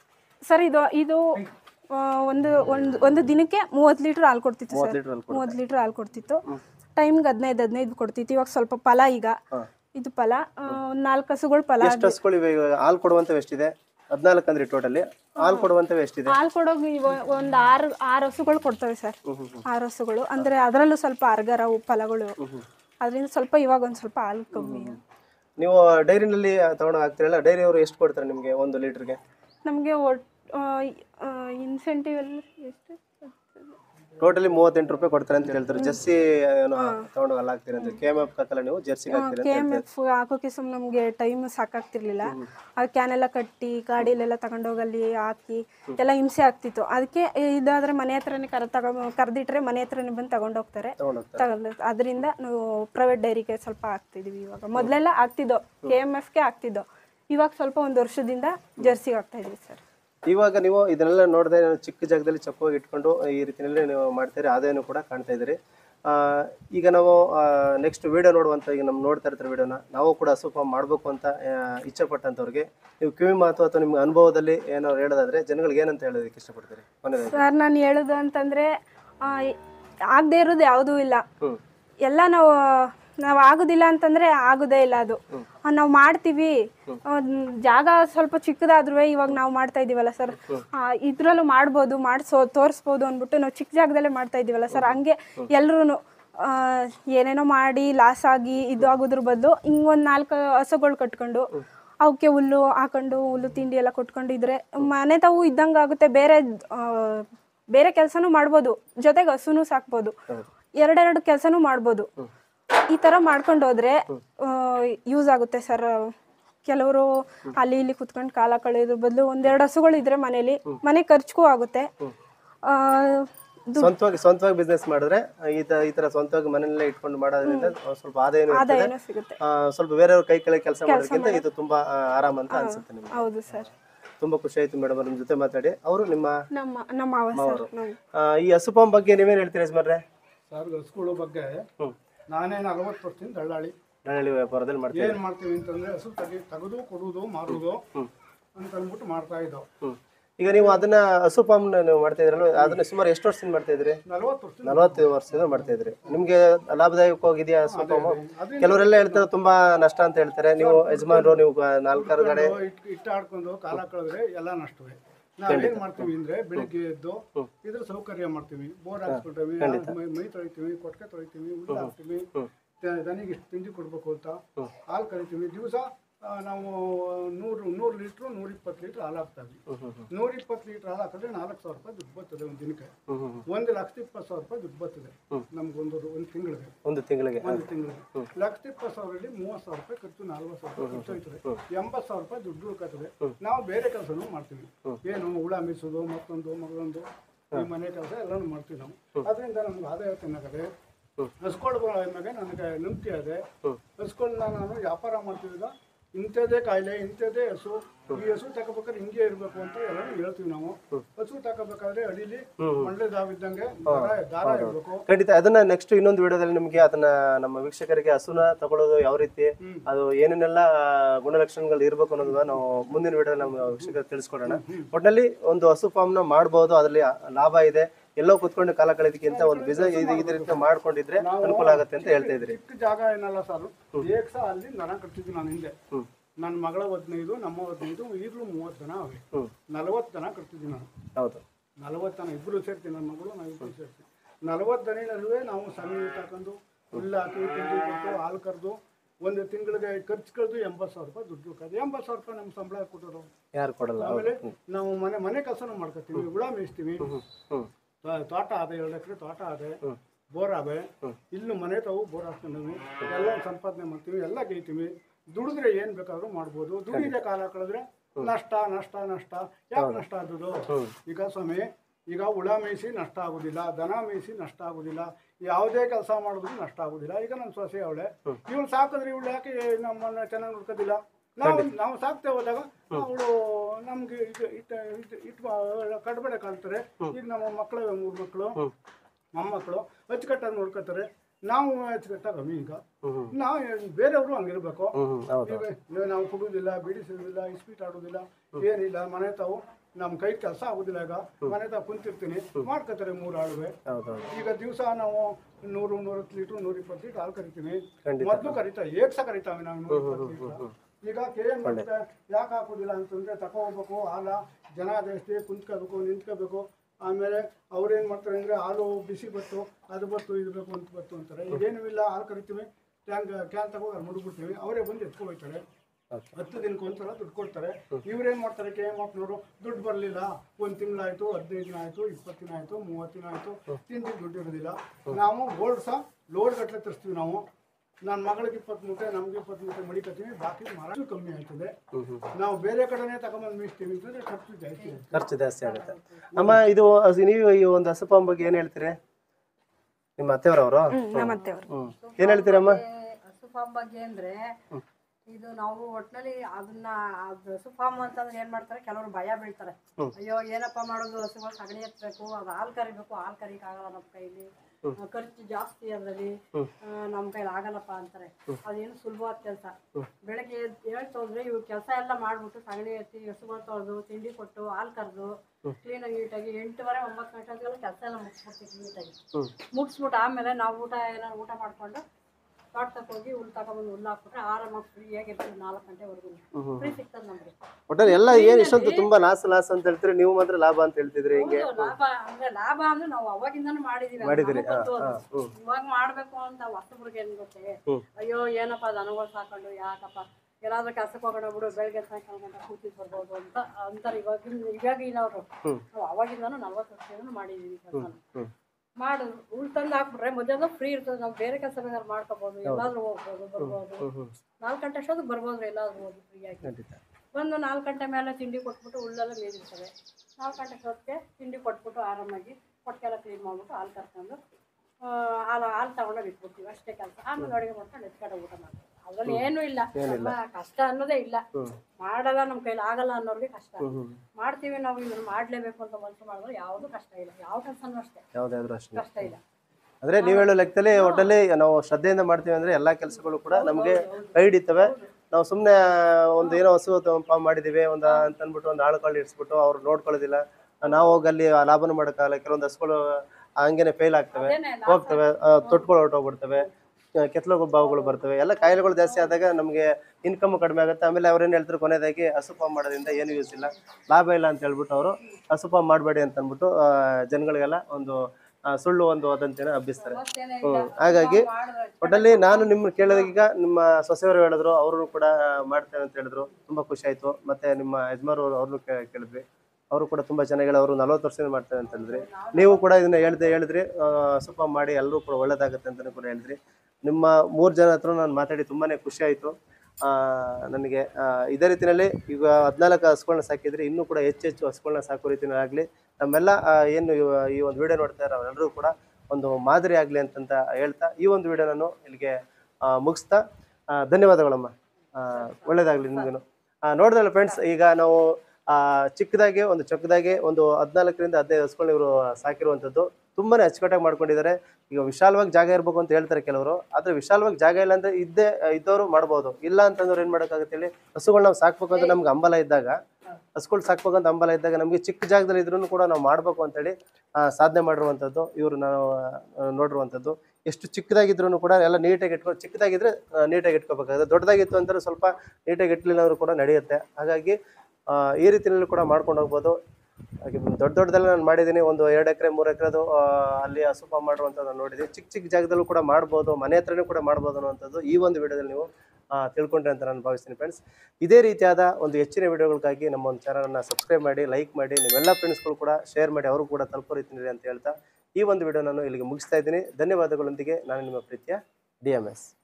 ಸರ್ ಇದು ಇದು ಆ, ಒಂದು ಒಂದು ಒಂದು ದಿನಕ್ಕೆ ಮೂವತ್ತು ಲೀಟ್ರ್ ಹಾಲು ಕೊಡ್ತಿತ್ತು ಸರ್ ಲೀಟರ್ ಹಾಲು ಮೂವತ್ತು ಲೀಟ್ರ್ ಹಾಲು ಕೊಡ್ತಿತ್ತು ಟೈಮ್ಗೆ ಹದಿನೈದು ಹದಿನೈದು ಕೊಡ್ತಿತ್ತು ಇವಾಗ ಸ್ವಲ್ಪ ಫಲ ಈಗ ಇದು ಫಲ ಆ, ಒಂದ್ ನಾಲ್ಕು ಹಸುಗಳು ಫಲ ಎಷ್ಟು ಹಸುಗಳು ಇವೆ ಇವಾಗ ಹಾಲು ಕೊಡುವಂತವು ಎಷ್ಟಿದೆ ಹದಿನಾಲ್ಕು ಅಂದ್ರೆ ಟೋಟಲಿ ಹಾಲು ಕೊಡುವಂತವು ಎಷ್ಟಿದೆ ಹಾಲು ಕೊಡೋಗಿ ಒಂದು ಆರು ಆರು ಹಸುಗಳು ಕೊಡ್ತವೆ ಸರ್ ಆರು ಹಸುಗಳು ಅಂದ್ರೆ ಅದರಲ್ಲೂ ಸ್ವಲ್ಪ ಅರ್ಗರವು ಫಲಗಳು ಅದರಿಂದ ಸ್ವಲ್ಪ ಇವಾಗ ಒಂದು ಸ್ವಲ್ಪ ಹಾಲು ಕಮ್ಮಿ ನೀವು ಡೈರಿನಲ್ಲಿ ತಗೊಂಡು ಹಾಕ್ತಿರಲ್ಲ ಡೈರಿ ಅವರು ಎಷ್ಟು ಕೊಡ್ತಾರೆ ನಿಮಗೆ ಒಂದು ಲೀಟರ್ಗೆ ನಮಗೆ ಒಟ್ಟು ಇನ್ಸೆಂಟಿವ್ ಎಲ್ಲ ಎಷ್ಟು ಟೋಟಲಿ ಮೂವತ್ತೆಂಟು ರೂಪಾಯಿ ಕೊಡ್ತಾರೆ ಅಂತ ಹೇಳ್ತಾರೆ ಜರ್ಸಿ ಏನೋ ತಗೊಂಡು ಅಲ್ಲಿ ಹಾಕ್ತೀರಿ ಅಂತ ಕೆ ಎಮ್ ಎಫ್ ಹಾಕಲ್ಲ ನೀವು ಜರ್ಸಿಗೆ ಹಾಕ್ತೀರಿ ಕೆ ಎಮ್ ಎಫ್ ಹಾಕೋಕೆ ಸುಮ್ಮನೆ ನಮಗೆ ಟೈಮ್ ಸಾಕಾಗ್ತಿರ್ಲಿಲ್ಲ ಅದು ಕ್ಯಾನ್ ಎಲ್ಲ ಕಟ್ಟಿ ಗಾಡಿಲೆಲ್ಲ ತಗೊಂಡೋಗಿ ಅಲ್ಲಿ ಹಾಕಿ ಎಲ್ಲ ಹಿಂಸೆ ಆಗ್ತಿತ್ತು ಅದಕ್ಕೆ ಇದಾದ್ರೆ ಮನೆ ಹತ್ರನೇ ಕರ ತಗೊಂಡು ಕರೆದಿಟ್ರೆ ಮನೆ ಹತ್ರನೇ ಬಂದು ತಗೊಂಡೋಗ್ತಾರೆ ತಗೊಂಡು ಹೋಗ್ತಾರೆ ತಗೊಂಡು ಅದರಿಂದ ನಾವು ಪ್ರೈವೇಟ್ ಡೈರಿಗೆ ಸ್ವಲ್ಪ ಹಾಕ್ತಿದೀವಿ ಇವಾಗ ಮೊದಲೆಲ್ಲ ಆಗ್ತಿದ್ದೋ ಕೆ ಎಮ್ ಎಫ್ಗೆ ಆಗ್ತಿದ್ದೋ ಇವಾಗ ಸ್ವಲ್ಪ ಒಂದು ವರ್ಷದಿಂದ ಜರ್ಸಿಗೆ ಆಗ್ತಾ ಇದೀವಿ ಸರ್ ಇವಾಗ ನೀವು ಇದನ್ನೆಲ್ಲ ನೋಡದೆ ಚಿಕ್ಕ ಜಾಗದಲ್ಲಿ ಚಪ್ಪವಾಗಿ ಇಟ್ಕೊಂಡು ಈ ರೀತಿಯಲ್ಲಿ ನೀವು ಮಾಡ್ತೀರಿ ಆದಾಯನೂ ಕೂಡ ಕಾಣ್ತಾ ಇದ್ದೀರಿ ಆ, ಈಗ ನಾವು ನೆಕ್ಸ್ಟ್ ವಿಡಿಯೋ ನೋಡುವಂತ ಈಗ ನಮ್ಮ ನೋಡ್ತಾ ಇರ್ತಾರೆ ವಿಡಿಯೋನ ನಾವು ಕೂಡ ಹಸು ಫಾರ್ಮ್ ಮಾಡಬೇಕು ಅಂತ ಆ, ಇಚ್ಛೆ ಪಟ್ಟಂಥವ್ರಿಗೆ ನೀವು ಕಿವಿ ಮಾತು ಅಥವಾ ನಿಮ್ಮ ಅನುಭವದಲ್ಲಿ ಏನಾದ್ರು ಹೇಳೋದಾದ್ರೆ ಜನಗಳಿಗೆ ಏನಂತ ಹೇಳೋದಕ್ಕೆ ಇಷ್ಟಪಡ್ತೀರಿ ಕೊನೆಯದಾಗಿ ಸರ್ ನಾನು ಹೇಳೋದು ಅಂತಂದರೆ ಆಗದೆ ಇರೋದು ಯಾವುದೂ ಇಲ್ಲ ಹ್ಮ್ ಎಲ್ಲ ನಾವು ನಾವು ಆಗೋದಿಲ್ಲ ಅಂತಂದ್ರೆ ಆಗೋದೇ ಇಲ್ಲ ಅದು ನಾವು ಮಾಡ್ತೀವಿ ಅದ್ ಜಾಗ ಸ್ವಲ್ಪ ಚಿಕ್ಕದಾದ್ರೂ ಇವಾಗ ನಾವು ಮಾಡ್ತಾ ಇದೀವಲ್ಲ ಸರ್ ಇದ್ರಲ್ಲೂ ಮಾಡ್ಬೋದು ಮಾಡಿಸೋ ತೋರಿಸ್ಬೋದು ಅಂದ್ಬಿಟ್ಟು ನಾವು ಚಿಕ್ಕ ಜಾಗದಲ್ಲೇ ಮಾಡ್ತಾ ಇದೀವಲ್ಲ ಸರ್ ಹಂಗೆ ಎಲ್ರೂ ಏನೇನೋ ಮಾಡಿ ಲಾಸ್ ಆಗಿ ಇದು ಆಗೋದ್ರ ಬದಲು ಹಿಂಗೊಂದು ನಾಲ್ಕು ಹಸುಗಳು ಕಟ್ಕೊಂಡು ಅವಕ್ಕೆ ಹುಲ್ಲು ಹಾಕೊಂಡು ಹುಲ್ಲು ತಿಂಡಿ ಎಲ್ಲ ಕೊಟ್ಕೊಂಡಿದ್ರೆ ಮನೆ ತಾವು ಇದ್ದಂಗೆ ಆಗುತ್ತೆ ಬೇರೆ ಆ, ಬೇರೆ ಕೆಲಸನೂ ಮಾಡ್ಬೋದು ಜೊತೆಗೆ ಹಸುನು ಸಾಕ್ಬೋದು ಎರಡೆರಡು ಕೆಲಸನೂ ಮಾಡ್ಬೋದು ಈ ತರ ಮಾಡ್ಕೊಂಡು ಹೋದ್ರೆ ಯೂಸ್ ಆಗುತ್ತೆ ಸರ್ ಕೆಲವರು ಅಲ್ಲಿ ಇಲ್ಲಿ ಕುತ್ಕೊಂಡು ಕಾಲ ಕಳೆಯೋದ್ರ ಬದಲು ಒಂದೆರಡು ಹಸುಗಳು ಇದ್ರೆ ಮನೇಲಿ ಮನೆ ಖರ್ಚಿಗೂ ಆಗುತ್ತೆ ಆ, ಸ್ವಂತವಾಗಿ ಸ್ವಂತವಾಗಿ ಬಿಸ್ನೆಸ್ ಮಾಡಿದ್ರೆ ಈ ತರ ಈ ತರ ಸ್ವಂತವಾಗಿ ಮನೆಯಲ್ಲೇ ಇಟ್ಕೊಂಡು ಮಾಡೋದ್ರಿಂದ ಸ್ವಲ್ಪ ಆದಾಯನೂ ಇರ್ತದೆ ಆದಾಯನೂ ಸಿಗುತ್ತೆ ಆ, ಸ್ವಲ್ಪ ಬೇರೆಯವ್ರ ಕೈ ಕೆಳಗೆ ಕೆಲಸ ಮಾಡೋದಕ್ಕಿಂತ ಇದು ತುಂಬಾ ಆ, ಆರಾಮ ಅಂತ ಅನ್ಸುತ್ತೆ ನಿಮ್ಗೆ ಹೌದು ಸರ್ ತುಂಬಾ ಖುಷಿ ಆಯ್ತು ಮೇಡಮ್ ನಿಮ್ಮ ಜೊತೆ ಮಾತಾಡಿ ಅವರು ನಿಮ್ಮ ನಮ್ಮ ನಮ್ಮ ಮಾವ ಸರ್ ನಮ್ಮ ಆ, ಈ ಹಸು ಫಾರ್ಮ್ ಬಗ್ಗೆ ನೀವೇನ್ ಹೇಳ್ತೀರಿ ಯಜಮಾನ್ರೆ ಸರ್ ಹಸುಗಳ ಬಗ್ಗೆ ಹ್ಮ್ ನಾನೇ ನಲವತ್ತು ವರ್ಷದಿಂದ ದಳ್ಳಾಳಿ ದಳ್ಳಾಳಿ ವ್ಯಾಪಾರದಲ್ಲಿ ಮಾಡ್ತೀವಿ ಏನು ಮಾಡ್ತೀವಿ ಅಂತಂದ್ರೆ ಹಸು ತೆಗಿ ತೆಗೆದು ಕೊಡುವುದು ಮಾರುವುದು ಅಂತ ಅಂದ್ಬಿಟ್ಟು ಮಾಡ್ತಾ ಇದ್ದೋ ಹ್ಮ್ ಈಗ ನೀವು ಅದನ್ನ ಹಸು ಫಾರ್ಮ್ ನೀವು ಮಾಡ್ತಾ ಇದ್ರಲ್ಲ ಅದನ್ನ ಸುಮಾರು ಎಷ್ಟು ವರ್ಷದಿಂದ ಮಾಡ್ತಾ ಇದ್ರಿ ನಲವತ್ತು ವರ್ಷದಿಂದ ನಲವತ್ತು ವರ್ಷದಿಂದ ಮಾಡ್ತಾ ಇದ್ರಿ ನಿಮ್ಗೆ ಲಾಭದಾಯಕವಾಗಿದೆಯಾ ಹಸು ಫಾರ್ಮ್ ಕೆಲವರೆಲ್ಲ ಹೇಳ್ತಾರೆ ತುಂಬಾ ನಷ್ಟ ಅಂತ ಹೇಳ್ತಾರೆ ನೀವು ಯಜಮಾನರು ನೀವು ನಾಲ್ಕಾರು ಕಡೆ ಇಟ್ ಇಟ್ಟು ಆಡ್ಕೊಂಡು ಕಾಲ ಕಳೆದ್ರೆ ಎಲ್ಲ ನಷ್ಟವೇ ನಾವೇನ್ ಮಾಡ್ತೀವಿ ಅಂದ್ರೆ ಬೆಳಿಗ್ಗೆ ಎದ್ದು ಇದ್ರ ಸೌಕರ್ಯ ಮಾಡ್ತೀವಿ ಬೋರ್ ಹಾಕ್ಸ್ಕೊಳ್ತೀವಿ ಮೈ ಮೈ ತೊಳಿತೀವಿ ಕೊಟ್ಟಿಗೆ ತೊಳಿತೀವಿ ಹುಲ್ಲು ಹಾಕ್ತೀವಿ ದ- ದನಿಗೆ ಇಷ್ಟು ತಿಂಡಿ ಕೊಡ್ಬೇಕು ಅಂತ ಹಾಲು ಕರಿತೀವಿ ದಿವಸ ನಾವು ನೂರು ನೂರು ಲೀಟ್ರು ನೂರ ಇಪ್ಪತ್ತು ಲೀಟ್ರ್ ಹಾಲು ಹಾಕ್ತಾವಿ ನೂರ ಇಪ್ಪತ್ತು ಲೀಟ್ರ್ ಹಾಲು ಹಾಕಿದ್ರೆ ನಾಲ್ಕು ಸಾವಿರ ರೂಪಾಯಿ ದುಡ್ಡು ಬರ್ತದೆ ಒಂದು ದಿನಕ್ಕೆ ಒಂದು ಲಕ್ಷದ ಇಪ್ಪತ್ತು ಸಾವಿರ ರೂಪಾಯಿ ದುಡ್ಡು ಬರ್ತದೆ ನಮ್ಗೊಂದು ಒಂದು ತಿಂಗಳಿಗೆ ಒಂದು ತಿಂಗಳಿಗೆ ಒಂದು ತಿಂಗಳಿಗೆ ಲಕ್ಷದ ಇಪ್ಪತ್ತು ಸಾವಿರದಲ್ಲಿ ಮೂವತ್ತು ಸಾವಿರ ರೂಪಾಯಿ ಖರ್ಚು ನಲ್ವತ್ತು ಸಾವಿರ ರೂಪಾಯಿ ಖರ್ಚು ಹೋಯ್ತದೆ ಎಂಬತ್ತು ಸಾವಿರ ರೂಪಾಯಿ ದುಡ್ಡು ಉಳ್ಕತ್ತದೆ ನಾವು ಬೇರೆ ಕೆಲಸನೂ ಮಾಡ್ತೀವಿ ಏನು ಹುಳ ಮೀಸೋದು ಮತ್ತೊಂದು ಮಗಳೊಂದು ಈ ಮನೆ ಕೆಲಸ ಎಲ್ಲನೂ ಮಾಡ್ತೀವಿ ನಾವು ಅದರಿಂದ ನಮ್ಗೆ ಆದಾಯ ಚೆನ್ನಾಗದೆ ಹಸ್ಕೊಳ್ ಮೇಲೆ ನನಗೆ ನಂಬಿಕೆ ಇದೆ ಹಸ್ಗಳನ್ನ ನಾನು ವ್ಯಾಪಾರ ಮಾಡ್ತಿದ್ದಾಗ ಇಂಥದ್ದೇ ಕಾಯಿಲೆ ಇಂಥದ್ದೇ ಹಸು ಈ ಹಸು ತಗೋಬೇಕಾದ್ರೆ ಹಿಂಗೆ ಇರಬೇಕು ಅಂತ ಎಲ್ಲರೂ ಹೇಳ್ತೀವಿ ನಾವು ಹಸು ತಗೋಬೇಕಾದ್ರೆ ಅಡಿಲಿ ಮಂಡ್ಲೆ ದಾವಿದ್ದಂಗೆ ದಾರ ದಾರ ಇರಬೇಕು ಖಂಡಿತ ಅದನ್ನ ನೆಕ್ಸ್ಟ್ ಇನ್ನೊಂದು ವಿಡಿಯೋದಲ್ಲಿ ನಿಮ್ಗೆ ಅದನ್ನ ನಮ್ಮ ವೀಕ್ಷಕರಿಗೆ ಹಸುನ ತಗೊಳ್ಳೋದು ಯಾವ ರೀತಿ ಅದು ಏನೇನೆಲ್ಲ ಗುಣಲಕ್ಷಣಗಳು ಇರ್ಬೇಕು ಅನ್ನೋದನ್ನ ನಾವು ಮುಂದಿನ ವಿಡಿಯೋ ನಮ್ಮ ವೀಕ್ಷಕರಿಗೆ ತಿಳಿಸ್ಕೊಡೋಣ ಒಟ್ಟಿನಲ್ಲಿ ಒಂದು ಹಸು ಫಾರ್ಮ್ ನ ಮಾಡ್ಬೋದು ಅದ್ರಲ್ಲಿ ಲಾಭ ಇದೆ ಎಲ್ಲೋ ಕುತ್ಕೊಂಡು ಕಾಲ ಕಳೆದಕ್ಕಿಂತ ಒಂದು ಬಿಸ್ನೆಸ್ ಇದು ಇದೇ ರೀತಿ ಮಾಡ್ಕೊಂಡಿದ್ರೆ ಅನುಕೂಲ ಆಗುತ್ತೆ ಅಂತ ಹೇಳ್ತಾ ಇದ್ರಿ ಚಿಕ್ಕ ಜಾಗ ಏನಲ್ಲ ಸರ್ ಏಕ್ಸ ಅಲ್ಲಿ ದನ ಕಟ್ತಿದ್ವಿ ನಾನು ಹಿಂದೆ ನನ್ನ ಮಗಳ ಹದಿನೈದು ನಮ್ಮ ಹದಿನೈದು ಈಗಲೂ ಮೂವತ್ತು ದನ ಅವೆ ಹ್ಮ್ ನಲವತ್ತು ದನ ಕಟ್ತಿದ್ವಿ ನಾನು ಹೌದು ನಲವತ್ತು ದನ ಇಬ್ಬರು ಸೇರ್ತೀವಿ ನನ್ನ ಮಗಳು ನಾವು ಇಬ್ಬರು ಸೇರ್ತೀವಿ ನಲವತ್ತು ದನಿನಲ್ಲೂ ನಾವು ಸನಿ ಹಾಕೊಂಡು ಹುಲ್ಲು ಹಾಕಿ ತಿಂಡಿ ಕೊಟ್ಟು ಹಾಲು ಕರೆದು ಒಂದು ತಿಂಗಳಿಗೆ ಖರ್ಚು ಕಳೆದು ಎಂಬತ್ತು ಸಾವಿರ ರೂಪಾಯಿ ದುಡ್ಡು ಕದ್ದು ಎಂಬತ್ತು ಸಾವಿರ ರೂಪಾಯಿ ನಮ್ಮ ಸಂಬಳ ಕೊಟ್ಟರು ಯಾರು ಕೊಡಲ್ಲ ಆಮೇಲೆ ನಾವು ಮನೆ ಮನೆ ಕೆಲಸನೂ ಮಾಡ್ಕೊತೀವಿ ಹುಳ ಮೇಯಿಸ್ತೀವಿ ಹ್ಮ್ ತೋ- ತೋಟ ಆದೆ ಏಳು ಎಕರೆ ತೋಟ ಆದೆ ಬೋರ್ ಆವೆ ಇಲ್ಲೂ ಮನೆ ತಾವು ಬೋರ್ ಹಾಕೊಂಡೀವಿ ಎಲ್ಲ ಸಂಪಾದನೆ ಮಾಡ್ತೀವಿ ಎಲ್ಲ ಗೈತೀವಿ ದುಡಿದ್ರೆ ಏನ್ ಬೇಕಾದ್ರೂ ಮಾಡ್ಬೋದು ದುಡಿದೆ ಕಾಲ ಕಳೆದ್ರೆ ನಷ್ಟ ನಷ್ಟ ನಷ್ಟ ಯಾಕೆ ನಷ್ಟ ಆದದು ಈಗ ಸ್ವಾಮಿ ಈಗ ಹುಳ ಮೇಯಿಸಿ ನಷ್ಟ ಆಗುದಿಲ್ಲ ದನ ಮೇಯಿಸಿ ನಷ್ಟ ಆಗುದಿಲ್ಲ ಯಾವುದೇ ಕೆಲಸ ಮಾಡಿದ್ರು ನಷ್ಟ ಆಗುದಿಲ್ಲ ಈಗ ನನ್ನ ಸೊಸೆ ಅವಳೆ ಇವಳು ಸಾಕಿದ್ರೆ ಇವಳು ಯಾಕೆ ನಮ್ಮನ್ನ ಚೆನ್ನಾಗಿ ನೋಡ್ಕೋದಿಲ್ಲ ನಾವು ನಾವು ಸಾಕ್ತೇ ಹೋದಾಗ ಅವಳು ನಮ್ಗೆ ಇದು ಇಟ್ಟು ಇಟ್ಟು ಇಟ್ಟು ಕಡ್ಬೇಡ ಕಾಣ್ತಾರೆ ಈಗ ನಮ್ಮ ಮಕ್ಕಳು ಮೂರು ಮಕ್ಕಳು ಮೊಮ್ಮಕ್ಕಳು ಅಚ್ಚುಕಟ್ಟಾಗಿ ನೋಡ್ಕೋತಾರೆ ನಾವು ಅಚ್ಚುಕಟ್ಟಾಗಿ ಕಮ್ಮಿ ಈಗ ಹ್ಮ್ ನಾವು ಬೇರೆಯವರು ಹಂಗಿರ್ಬೇಕು ಹ್ಮ್ ಹ್ಮ್ ಹೌದು ಈಗ ಈಗ ನಾವು ಕುಡುವುದಿಲ್ಲ ಬಿಡಿಸೋದಿಲ್ಲ ಇಸ್ಪೀಟ್ ಆಡೋದಿಲ್ಲ ಏನಿಲ್ಲ ಮನೆ ತಾವು ನಮ್ಮ ಕೈ ಕೆಲಸ ಆಗೋದಿಲ್ಲ ಈಗ ಮನೆ ತಾವು ಕುಂತಿರ್ತೀನಿ ಮಾಡ್ಕೋತಾರೆ ಮೂರು ಆಳುವೆ ಹೌದೌದು ಈಗ ದಿವಸ ನಾವು ನೂರು ನೂರತ್ತು ಲೀಟ್ರ್ ನೂರ ಇಪ್ಪತ್ತು ಲೀಟ್ರ್ ಹಾಲು ಕರಿತೀವಿ ಖಂಡಿತ. ಮೊದಲು ಕರಿತಾ ಏಕ್ಸ ಕರಿತಾವೆ ನಾವು ನೂರ ಇಪ್ಪತ್ತು ಲೀಟ್ರ್ ಈಗ ಕೆ ಎಮ್ ಯಾಕೆ ಹಾಕೋದಿಲ್ಲ ಅಂತಂದ್ರೆ ತಕೋ ಹೋಗ್ಬೇಕು ಹಾಲ ಜನ ಜಾಸ್ತಿ ಕುಂತ್ಕೋಬೇಕು ನಿಂತ್ಕೋಬೇಕು ಆಮೇಲೆ ಅವ್ರೇನ್ ಮಾಡ್ತಾರೆ ಅಂದ್ರೆ ಹಾಲು ಬಿಸಿ ಬತ್ತು ಅದು ಬತ್ತು ಇದು ಬೇಕು ಅಂತ ಬತ್ತು ಅಂತಾರೆ ಇದೇನೂ ಇಲ್ಲ ಹಾಲು ಕರಿತೀವಿ ಟ್ಯಾಂಕ್ ಕ್ಯಾನ್ ತಗೊಂಡು ಅಲ್ಲಿ ಮುಡ್ಬಿಡ್ತೀವಿ ಅವರೇ ಬಂದು ಎತ್ಕೊ ಹೋಗ್ತಾರೆ ಓಕೆ ಹತ್ತು ದಿನಕ್ಕೆ ಒಂದ್ಸಲ ದುಡ್ಡು ಕೊಡ್ತಾರೆ ಇವ್ರೇನ್ ಮಾಡ್ತಾರೆ ಕೆ ಎಮ್ ಎಫ್ನವರು ದುಡ್ಡು ಬರಲಿಲ್ಲ ಒಂದು ತಿಂಗಳಾಯ್ತು ಹದಿನೈದು ದಿನ ಆಯ್ತು ಇಪ್ಪತ್ತು ದಿನ ಆಯ್ತು ಮೂವತ್ತು ದಿನ ಆಯ್ತು ತಿಂದಿಗೆ ದುಡ್ಡು ಇರೋದಿಲ್ಲ ನಾವು ಗೋಲ್ಡ್ ಸಹ ಲೋಡ್ ಗಟ್ಟಲೆ ತರಿಸ್ತೀವಿ ನಾವು ನನ್ನ ಮಗಳಿಗೆ ಇಪ್ಪತ್ತು ಮೂಟೆ ನಮ್ಗೆ ಇಪ್ಪತ್ತು ಮೂಟೆ ಮಡಿಕತ್ತೀವಿ ಬಾಕಿ ಮಾರಾಟ ಕಮ್ಮಿ ಆಯ್ತದೆ ನಾವು ಬೇರೆ ಕಡೆನೇ ತಗೊಂಬಂದು ಮೀಸ್ತೀವಿ ಅಂತಂದ್ರೆ ಖರ್ಚು ಜಾಸ್ತಿ ಆಯ್ತು ಖರ್ಚು ಜಾಸ್ತಿ ಆಗುತ್ತೆ ಅಮ್ಮ ಇದು ಹಸು- ನೀವು ಈ ಒಂದು ಹಸು ಫಾರ್ಮ್ ಬಗ್ಗೆ ಏನ್ ಹೇಳ್ತೀರಿ ನಿಮ್ಮ ಅತ್ತೆಯವರವರು ನಮ್ಮ ಅತ್ತೆಯವರು ಹ್ಮ್ ಏನ್ ಹೇಳ್ತೀರಮ್ಮ ಹಸು ಫಾರ್ಮ್ ಬಗ್ಗೆ ಅಂದ್ರೆ ಇದು ನಾವು ಒಟ್ನಲ್ಲಿ ಅದನ್ನ ಅದು ಹಸು ಫಾರ್ಮ್ ಅಂತಂದ್ರೆ ಏನ್ ಮಾಡ್ತಾರೆ ಕೆಲವರು ಭಯ ಬೀಳ್ತಾರೆ ಅಯ್ಯೋ ಏನಪ್ಪ ಮಾಡೋದು ಹಸುಗಳು ಸಗಣಿ ಎತ್ತಬೇಕು ಅದು ಹಾಲು ಕರಿಬೇಕು ಹಾಲು ಕರಿಕ್ ಆಗಲ್ಲ ನಮ್ಮ ಕೈಲಿ ಆ, ಖರ್ಚು ಜಾಸ್ತಿ ಅದರಲ್ಲಿ ನಮ್ಮ ಕೈಲಿ ಆಗಲ್ಲಪ್ಪ ಅಂತಾರೆ ಅದೇನು ಸುಲಭವಾದ ಕೆಲಸ ಬೆಳಗ್ಗೆ ಹೇಳ್ತಾ ಹೋದ್ರೆ ಇವ್ರು ಕೆಲಸ ಎಲ್ಲ ಮಾಡ್ಬಿಟ್ಟು ಸಗಣಿ ಎತ್ತಿ ಹಸುಗಳು ತೊಳೆದು ತಿಂಡಿ ಕೊಟ್ಟು ಹಾಲು ಕರೆದು ಕ್ಲೀನಾಗಿ ನೀಟಾಗಿ ಎಂಟುವರೆ ಒಂಬತ್ತು ಗಂಟೆಗೆಲ್ಲ ಕೆಲಸ ಎಲ್ಲ ಮುಗಿಸ್ಬಿಡ್ತೀವಿ ನೀಟಾಗಿ ಮುಗಿಸ್ಬಿಟ್ಟು ಆಮೇಲೆ ನಾವು ಊಟ ಏನಾದ್ರು ಊಟ ಮಾಡ್ಕೊಂಡು ತೋಟಕ್ಕೆ ಹೋಗಿ ಹುಲ್ ತಗೊಂಬಂದು ಹುಲ್ಲು ಹಾಕ್ಬಿಟ್ರೆ ಆರಾಮಾಗಿ ಫ್ರೀಯಾಗಿ ಇರ್ತೀವಿ ನಾಲ್ಕು ಗಂಟೆವರೆಗೂ ಫ್ರೀ ಸಿಗ್ತದೆ ನಮಗೆ ಒಟ್ಟಲ್ಲಿ ಎಲ್ಲ ಏನ್ ಇಷ್ಟೊಂದು ತುಂಬಾ ಲಾಸ್ ಲಾಸ್ ಅಂತ ಹೇಳ್ತೀರಿ ನೀವು ಮಾತ್ರ ಲಾಭ ಅಂತ ಹೇಳ್ತಿದ್ರಿ ಹಿಂಗೆ ಹೌದು, ಲಾಭ ಅಂದ್ರೆ ಲಾಭ ಅಂದ್ರೆ ನಾವು ಅವಾಗಿಂದಾನು ಮಾಡಿದೀವಿ ಮಾಡಿದಿರಿ, ನಮಗ್ ಗೊತ್ತು ಹಾ, ಅದು. ಇವಾಗ ಮಾಡ್ಬೇಕು ಅಂತ ಹೊಸಬ್ರಿಗೆ ಏನ್ ಗೊತ್ತೇ ಅಯ್ಯೋ ಏನಪ್ಪ ದನಗಳು ಸಾಕೊಂಡು ಯಾಕಪ್ಪ ಎಲ್ಲಾದ್ರೂ ಕೆಲ್ಸಕ್ಕೆ ಹೋಗೋಣ ಬಿಡು ಬೆಳಗ್ಗೆ ಸಾಯಂಕಾಲ ಗಂಟ ಕೂತಿದ್ ಬರ್ಬೋದು ಅಂತ ಅಂತಾರೆ ಇವಾಗಿನ ಇವಾಗಿನವ್ರು ನಾವು ಅವಾಗಿಂದಾನು ನಲ್ವತ್ತು ವರ್ಷದಿಂದ ಮಾಡಿದೀವಿ ಕೆಲಸ ಮಾಡು ಹುಲ್ ತಂದು ಹಾಕ್ಬಿಟ್ರೆ ಮಧ್ಯಾಹ್ನ ಫ್ರೀ ಇರ್ತದೆ ನಾವು ಬೇರೆ ಕೆಲಸ ಬೇಕಾದ್ರೆ ಮಾಡ್ಕೋಬಹುದು ಎಲ್ಲಾದ್ರೂ ಹೋಗ್ಬೋದು ಬರ್ಬೋದು ನಾಲ್ಕು ಗಂಟೆ ಅಷ್ಟೊತ್ತಿಗೆ ಬರ್ಬೋದ್ರಿ ಎಲ್ಲಾದ್ರೂ ಹೋಗಿ ಫ್ರೀಯಾಗಿ ಖಂಡಿತ ಬಂದು ನಾಲ್ಕು ಗಂಟೆ ಮೇಲೆ ತಿಂಡಿ ಕೊಟ್ಬಿಟ್ಟು ಹುಲ್ಲೆಲ್ಲ ಮೇದಿರ್ತವೆ ನಾಲ್ಕು ಗಂಟೆ ಹೊತ್ತಿಗೆ ತಿಂಡಿ ಕೊಟ್ಬಿಟ್ಟು ಆರಾಮಾಗಿ ಹೊಟ್ಟೆಲ್ಲ ಕ್ಲೀನ್ ಮಾಡ್ಬಿಟ್ಟು ಹಾಲು ಕರ್ಕೊಂಡು ಆ, ಹಾಲು ಹಾಲು ತಗೊಂಡೋಗಿ ಇಟ್ಬಿಡ್ತೀವಿ ಅಷ್ಟೇ ಕೆಲಸ ಆಮೇಲೆ ಅಡುಗೆ ಮಾಡ್ಕೊಂಡು ಎತ್ಕಡೆ ಊಟ ಮಾಡ್ತೀವಿ ಅದ್ರಲ್ಲಿ ಏನೂ ಇಲ್ಲ ನಮ್ಮ ಕಷ್ಟ ಅನ್ನೋದೇ ಇಲ್ಲ ಮಾಡಲ್ಲ ನಮ್ಮ ಕೈಲಿ ಆಗಲ್ಲ ಅನ್ನೋರಿಗೆ ಕಷ್ಟ ಮಾಡ್ತೀವಿ ನಾವು ಇದನ್ನ ಮಾಡ್ಲೇಬೇಕು ಅಂತ ಮನಸ್ಸು ಮಾಡಿದ್ರೆ ಯಾವುದು ಕಷ್ಟ ಇಲ್ಲ ಯಾವ ಕೆಲಸನೂ ಅಷ್ಟೇ ಯಾವ್ದಾದ್ರು ಅಷ್ಟೇ ಕಷ್ಟ ಇಲ್ಲ ಅಂದ್ರೆ ನೀವ್ ಹೇಳೋ ಲೆಕ್ಕದಲ್ಲಿ ಒಟ್ಟಲ್ಲಿ ನಾವು ಶ್ರದ್ಧೆಯಿಂದ ಮಾಡ್ತೀವಿ ಅಂದ್ರೆ ಎಲ್ಲಾ ಕೆಲಸಗಳು ಕೂಡ ನಮ್ಗೆ ಕೈ ಹಿಡಿತವೆ ನಾವು ಸುಮ್ನೆ ಒಂದು ಏನೋ ಹಸು ಫಾರ್ಮ್ ಮಾಡಿದೀವಿ ಒಂದು ಅಂತ ಅಂದ್ಬಿಟ್ಟು ಒಂದು ಆಳುಗಳು ಇಡ್ಸ್ಬಿಟ್ಟು ಅವ್ರು ನೋಡ್ಕೊಳ್ಳೋದಿಲ್ಲ ನಾವು ಹೋಗಿ ಅಲ್ಲಿ ಆ ಲಾಭನ ಮಾಡೋಕ್ಕಾಗಲ್ಲ ಕೆಲವೊಂದು ಹಸುಗಳು ಹಂಗೇನೆ ಫೇಲ್ ಆಗ್ತವೆ ಅದೇನೆ ಹೋಗ್ತವೆ ಆ, ತೊಟ್ಗಳು ಹೊರಟೋಗ್ಬಿಡ್ತವೆ ಕೆತ್ತಲು ಬಾವುಗಳು ಬರ್ತವೆ ಎಲ್ಲ ಕಾಯಿಲೆಗಳು ಜಾಸ್ತಿ ಆದಾಗ ನಮಗೆ ಇನ್ಕಮ್ ಕಡಿಮೆ ಆಗುತ್ತೆ ಆಮೇಲೆ ಅವ್ರೇನು ಹೇಳ್ತಾರೆ ಕೊನೆಯದಾಗಿ ಹಸು ಫಾರ್ಮ್ ಮಾಡೋದ್ರಿಂದ ಏನು ಯೂಸ್ ಇಲ್ಲ ಲಾಭ ಇಲ್ಲ ಅಂತ ಹೇಳ್ಬಿಟ್ಟು ಅವರು ಹಸು ಫಾರ್ಮ್ ಮಾಡಬೇಡಿ ಅಂತ ಅಂದ್ಬಿಟ್ಟು ಆ, ಜನಗಳಿಗೆಲ್ಲ ಒಂದು ಆ, ಸುಳ್ಳು ಒಂದು ವದಂತಿನ ಹಬ್ಬಿಸ್ತಾರೆ ಸಮಸ್ಯೆನೇ ಹ್ಮ್. ಹಾಗಾಗಿ ಮಾಡಿದ್ರೆ ಒಟ್ಟಲ್ಲಿ ನಾನು ನಿಮ್ಮ ಕೇಳಿದಾಗ ನಿಮ್ಮ ಸೊಸೆಯವರು ಹೇಳಿದ್ರು ಅವರು ಕೂಡ ಮಾಡ್ತೇವೆ ಅಂತ ಹೇಳಿದ್ರು ತುಂಬಾ ಖುಷಿ ಆಯ್ತು ಮತ್ತೆ ನಿಮ್ಮ ಯಜಮಾರು ಅವ್ರನ್ನು ಕೇಳಿದ್ವಿ ಅವರು ಕೂಡ ತುಂಬಾ ಚೆನ್ನಾಗಿ ಹೇಳಿ ಅವರು ನಲವತ್ತು ವರ್ಷದಿಂದ ಮಾಡ್ತೇವೆ ಅಂತ ಹೇಳಿದ್ರಿ ನೀವು ಕೂಡ ಇದನ್ನ ಹೇಳ್ದೆ ಹೇಳಿದ್ರಿ ಸ್ವಲ್ಪ ಮಾಡಿ ಎಲ್ಲರೂ ಕೂಡ ಒಳ್ಳೇದಾಗುತ್ತೆ ಅಂತಾನೆ ಕೂಡ ಹೇಳಿದ್ರಿ ನಿಮ್ಮ ಮೂರು ಜನ ಹತ್ರ ನಾನು ಮಾತಾಡಿ ತುಂಬಾನೇ ಖುಷಿ ಆಯ್ತು ಆ, ನನಗೆ ಆ, ಇದೇ ರೀತಿಯಲ್ಲಿ ಈಗ ಹದಿನಾಲ್ಕು ಹಸುಗಳನ್ನ ಸಾಕಿದ್ರೆ ಇನ್ನೂ ಕೂಡ ಹೆಚ್ಚು ಹೆಚ್ಚು ಹಸುಗಳನ್ನ ಸಾಕೋ ರೀತಿಯಲ್ಲಿ ಆಗಲಿ ನಮ್ಮೆಲ್ಲ ಆ, ಏನು ಇವ- ಈ ಒಂದು ವಿಡಿಯೋ ನೋಡ್ತಾ ಇರೋ ಎಲ್ಲರೂ ಕೂಡ ಒಂದು ಮಾದರಿ ಆಗಲಿ ಅಂತಂತ ಹೇಳ್ತಾ ಈ ಒಂದು ವಿಡಿಯೋ ನಾನು ಇಲ್ಲಿಗೆ ಆ, ಮುಗಿಸ್ತಾ ಆ, ಧನ್ಯವಾದಗಳಮ್ಮ ಆ, ಒಳ್ಳೇದಾಗ್ಲಿ ನಿಮ್ಗೂ ನೋಡಿದ್ರಲ್ಲ ಫ್ರೆಂಡ್ಸ್ ಈಗ ನಾವು ಆ, ಚಿಕ್ಕದಾಗಿ ಒಂದು ಚೊಕ್ಕದಾಗಿ ಒಂದು ಹದಿನಾಲ್ಕರಿಂದ ಹದಿನೈದು ಹಸುಗಳನ್ನ ಇವರು ಸಾಕಿರುವಂಥದ್ದು ತುಂಬಾನೇ ಅಚ್ಚುಕಟ್ಟಾಗಿ ಮಾಡ್ಕೊಂಡಿದ್ದಾರೆ ಈಗ ವಿಶಾಲವಾಗಿ ಜಾಗ ಇರ್ಬೇಕು ಅಂತ ಹೇಳ್ತಾರೆ ಕೆಲವರು ಆದ್ರೆ ವಿಶಾಲವಾಗಿ ಜಾಗ ಇಲ್ಲ ಅಂದ್ರೆ ಇದ್ದೇ ಇದ್ದವರು ಮಾಡ್ಬೋದು ಇಲ್ಲ ಅಂತಂದ್ರೆ ಏನ್ ಮಾಡೋಕ್ಕಾಗುತ್ತೆ ಹೇಳಿ ಹಸುಗಳು ನಾವು ಸಾಕ್ಬೇಕು ಅಂತ ನಮ್ಗೆ ಹಂಬಲ ಇದ್ದಾಗ ಹಸುಗಳು ಸಾಕ್ಬೇಕು ಅಂತ ಹಂಬಲ ಇದ್ದಾಗ ನಮಗೆ ಚಿಕ್ಕ ಜಾಗದಲ್ಲಿ ಇದ್ರೂ ಕೂಡ ನಾವು ಮಾಡ್ಬೇಕು ಅಂತೇಳಿ ಆ, ಸಾಧನೆ ಮಾಡಿರುವಂಥದ್ದು ಇವರು ನಾವು ಆ, ನೋಡಿರುವಂಥದ್ದು ಎಷ್ಟು ಚಿಕ್ಕದಾಗಿದ್ರು ಕೂಡ ಎಲ್ಲ ನೀಟಾಗಿ ಇಟ್ಕೊ ಚಿಕ್ಕದಾಗಿದ್ರೆ ಆ, ನೀಟಾಗಿ ಇಟ್ಕೋಬೇಕಾಗುತ್ತೆ ದೊಡ್ಡದಾಗಿತ್ತು ಅಂದ್ರೆ ಸ್ವಲ್ಪ ನೀಟಾಗಿ ಇಟ್ಲಿಲ್ಲ ಅಂದ್ರೂ ಕೂಡ ನಡೆಯುತ್ತೆ ಹಾಗಾಗಿ ಆ, ಈ ರೀತಿಯಲ್ಲಿ ಕೂಡ ಮಾಡ್ಕೊಂಡು ಹೋಗ್ಬೋದು ಹಾಗೆ ದೊಡ್ಡ ದೊಡ್ಡದೆಲ್ಲ ನಾನು ಮಾಡಿದ್ದೀನಿ ಒಂದು ಎರಡು ಎಕರೆ ಮೂರು ಎಕರೆದು ಅಲ್ಲಿ ಹಸು ಫಾರ್ಮ್ ಮಾಡುವಂಥದ್ದು ನಾನು ನೋಡಿದ್ದೀನಿ ಚಿಕ್ಕ ಚಿಕ್ಕ ಜಾಗದಲ್ಲೂ ಕೂಡ ಮಾಡ್ಬೋದು ಮನೆ ಹತ್ರನೂ ಕೂಡ ಮಾಡ್ಬೋದು ಅನ್ನುವಂಥದ್ದು ಈ ಒಂದು ವಿಡಿಯೋದಲ್ಲಿ ನೀವು ಆ, ತಿಳ್ಕೊಂಡ್ರೆ ಅಂತ ನಾನು ಭಾವಿಸ್ತೀನಿ ಫ್ರೆಂಡ್ಸ್ ಇದೇ ರೀತಿಯಾದ ಒಂದು ಹೆಚ್ಚಿನ ವಿಡಿಯೋಗಳಿಗಾಗಿ ನಮ್ಮ ಒಂದು ಚಾನಲನ್ನು ಸಬ್ಸ್ಕ್ರೈಬ್ ಮಾಡಿ ಲೈಕ್ ಮಾಡಿ ನಿಮ್ಮೆಲ್ಲ ಫ್ರೆಂಡ್ಸ್ಗಳು ಕೂಡ ಶೇರ್ ಮಾಡಿ ಅವರು ಕೂಡ ತಲುಪೋ ರೀತಿಯಲ್ಲಿ ಅಂತ ಹೇಳ್ತಾ ಈ ಒಂದು ವಿಡಿಯೋ ನಾನು ಇಲ್ಲಿಗೆ ಮುಗಿಸ್ತಾ ಇದ್ದೀನಿ ಧನ್ಯವಾದಗಳೊಂದಿಗೆ ನಾನು ನಿಮ್ಮ ಪ್ರೀತಿಯ ಡಿ ಎಮ್ ಎಸ್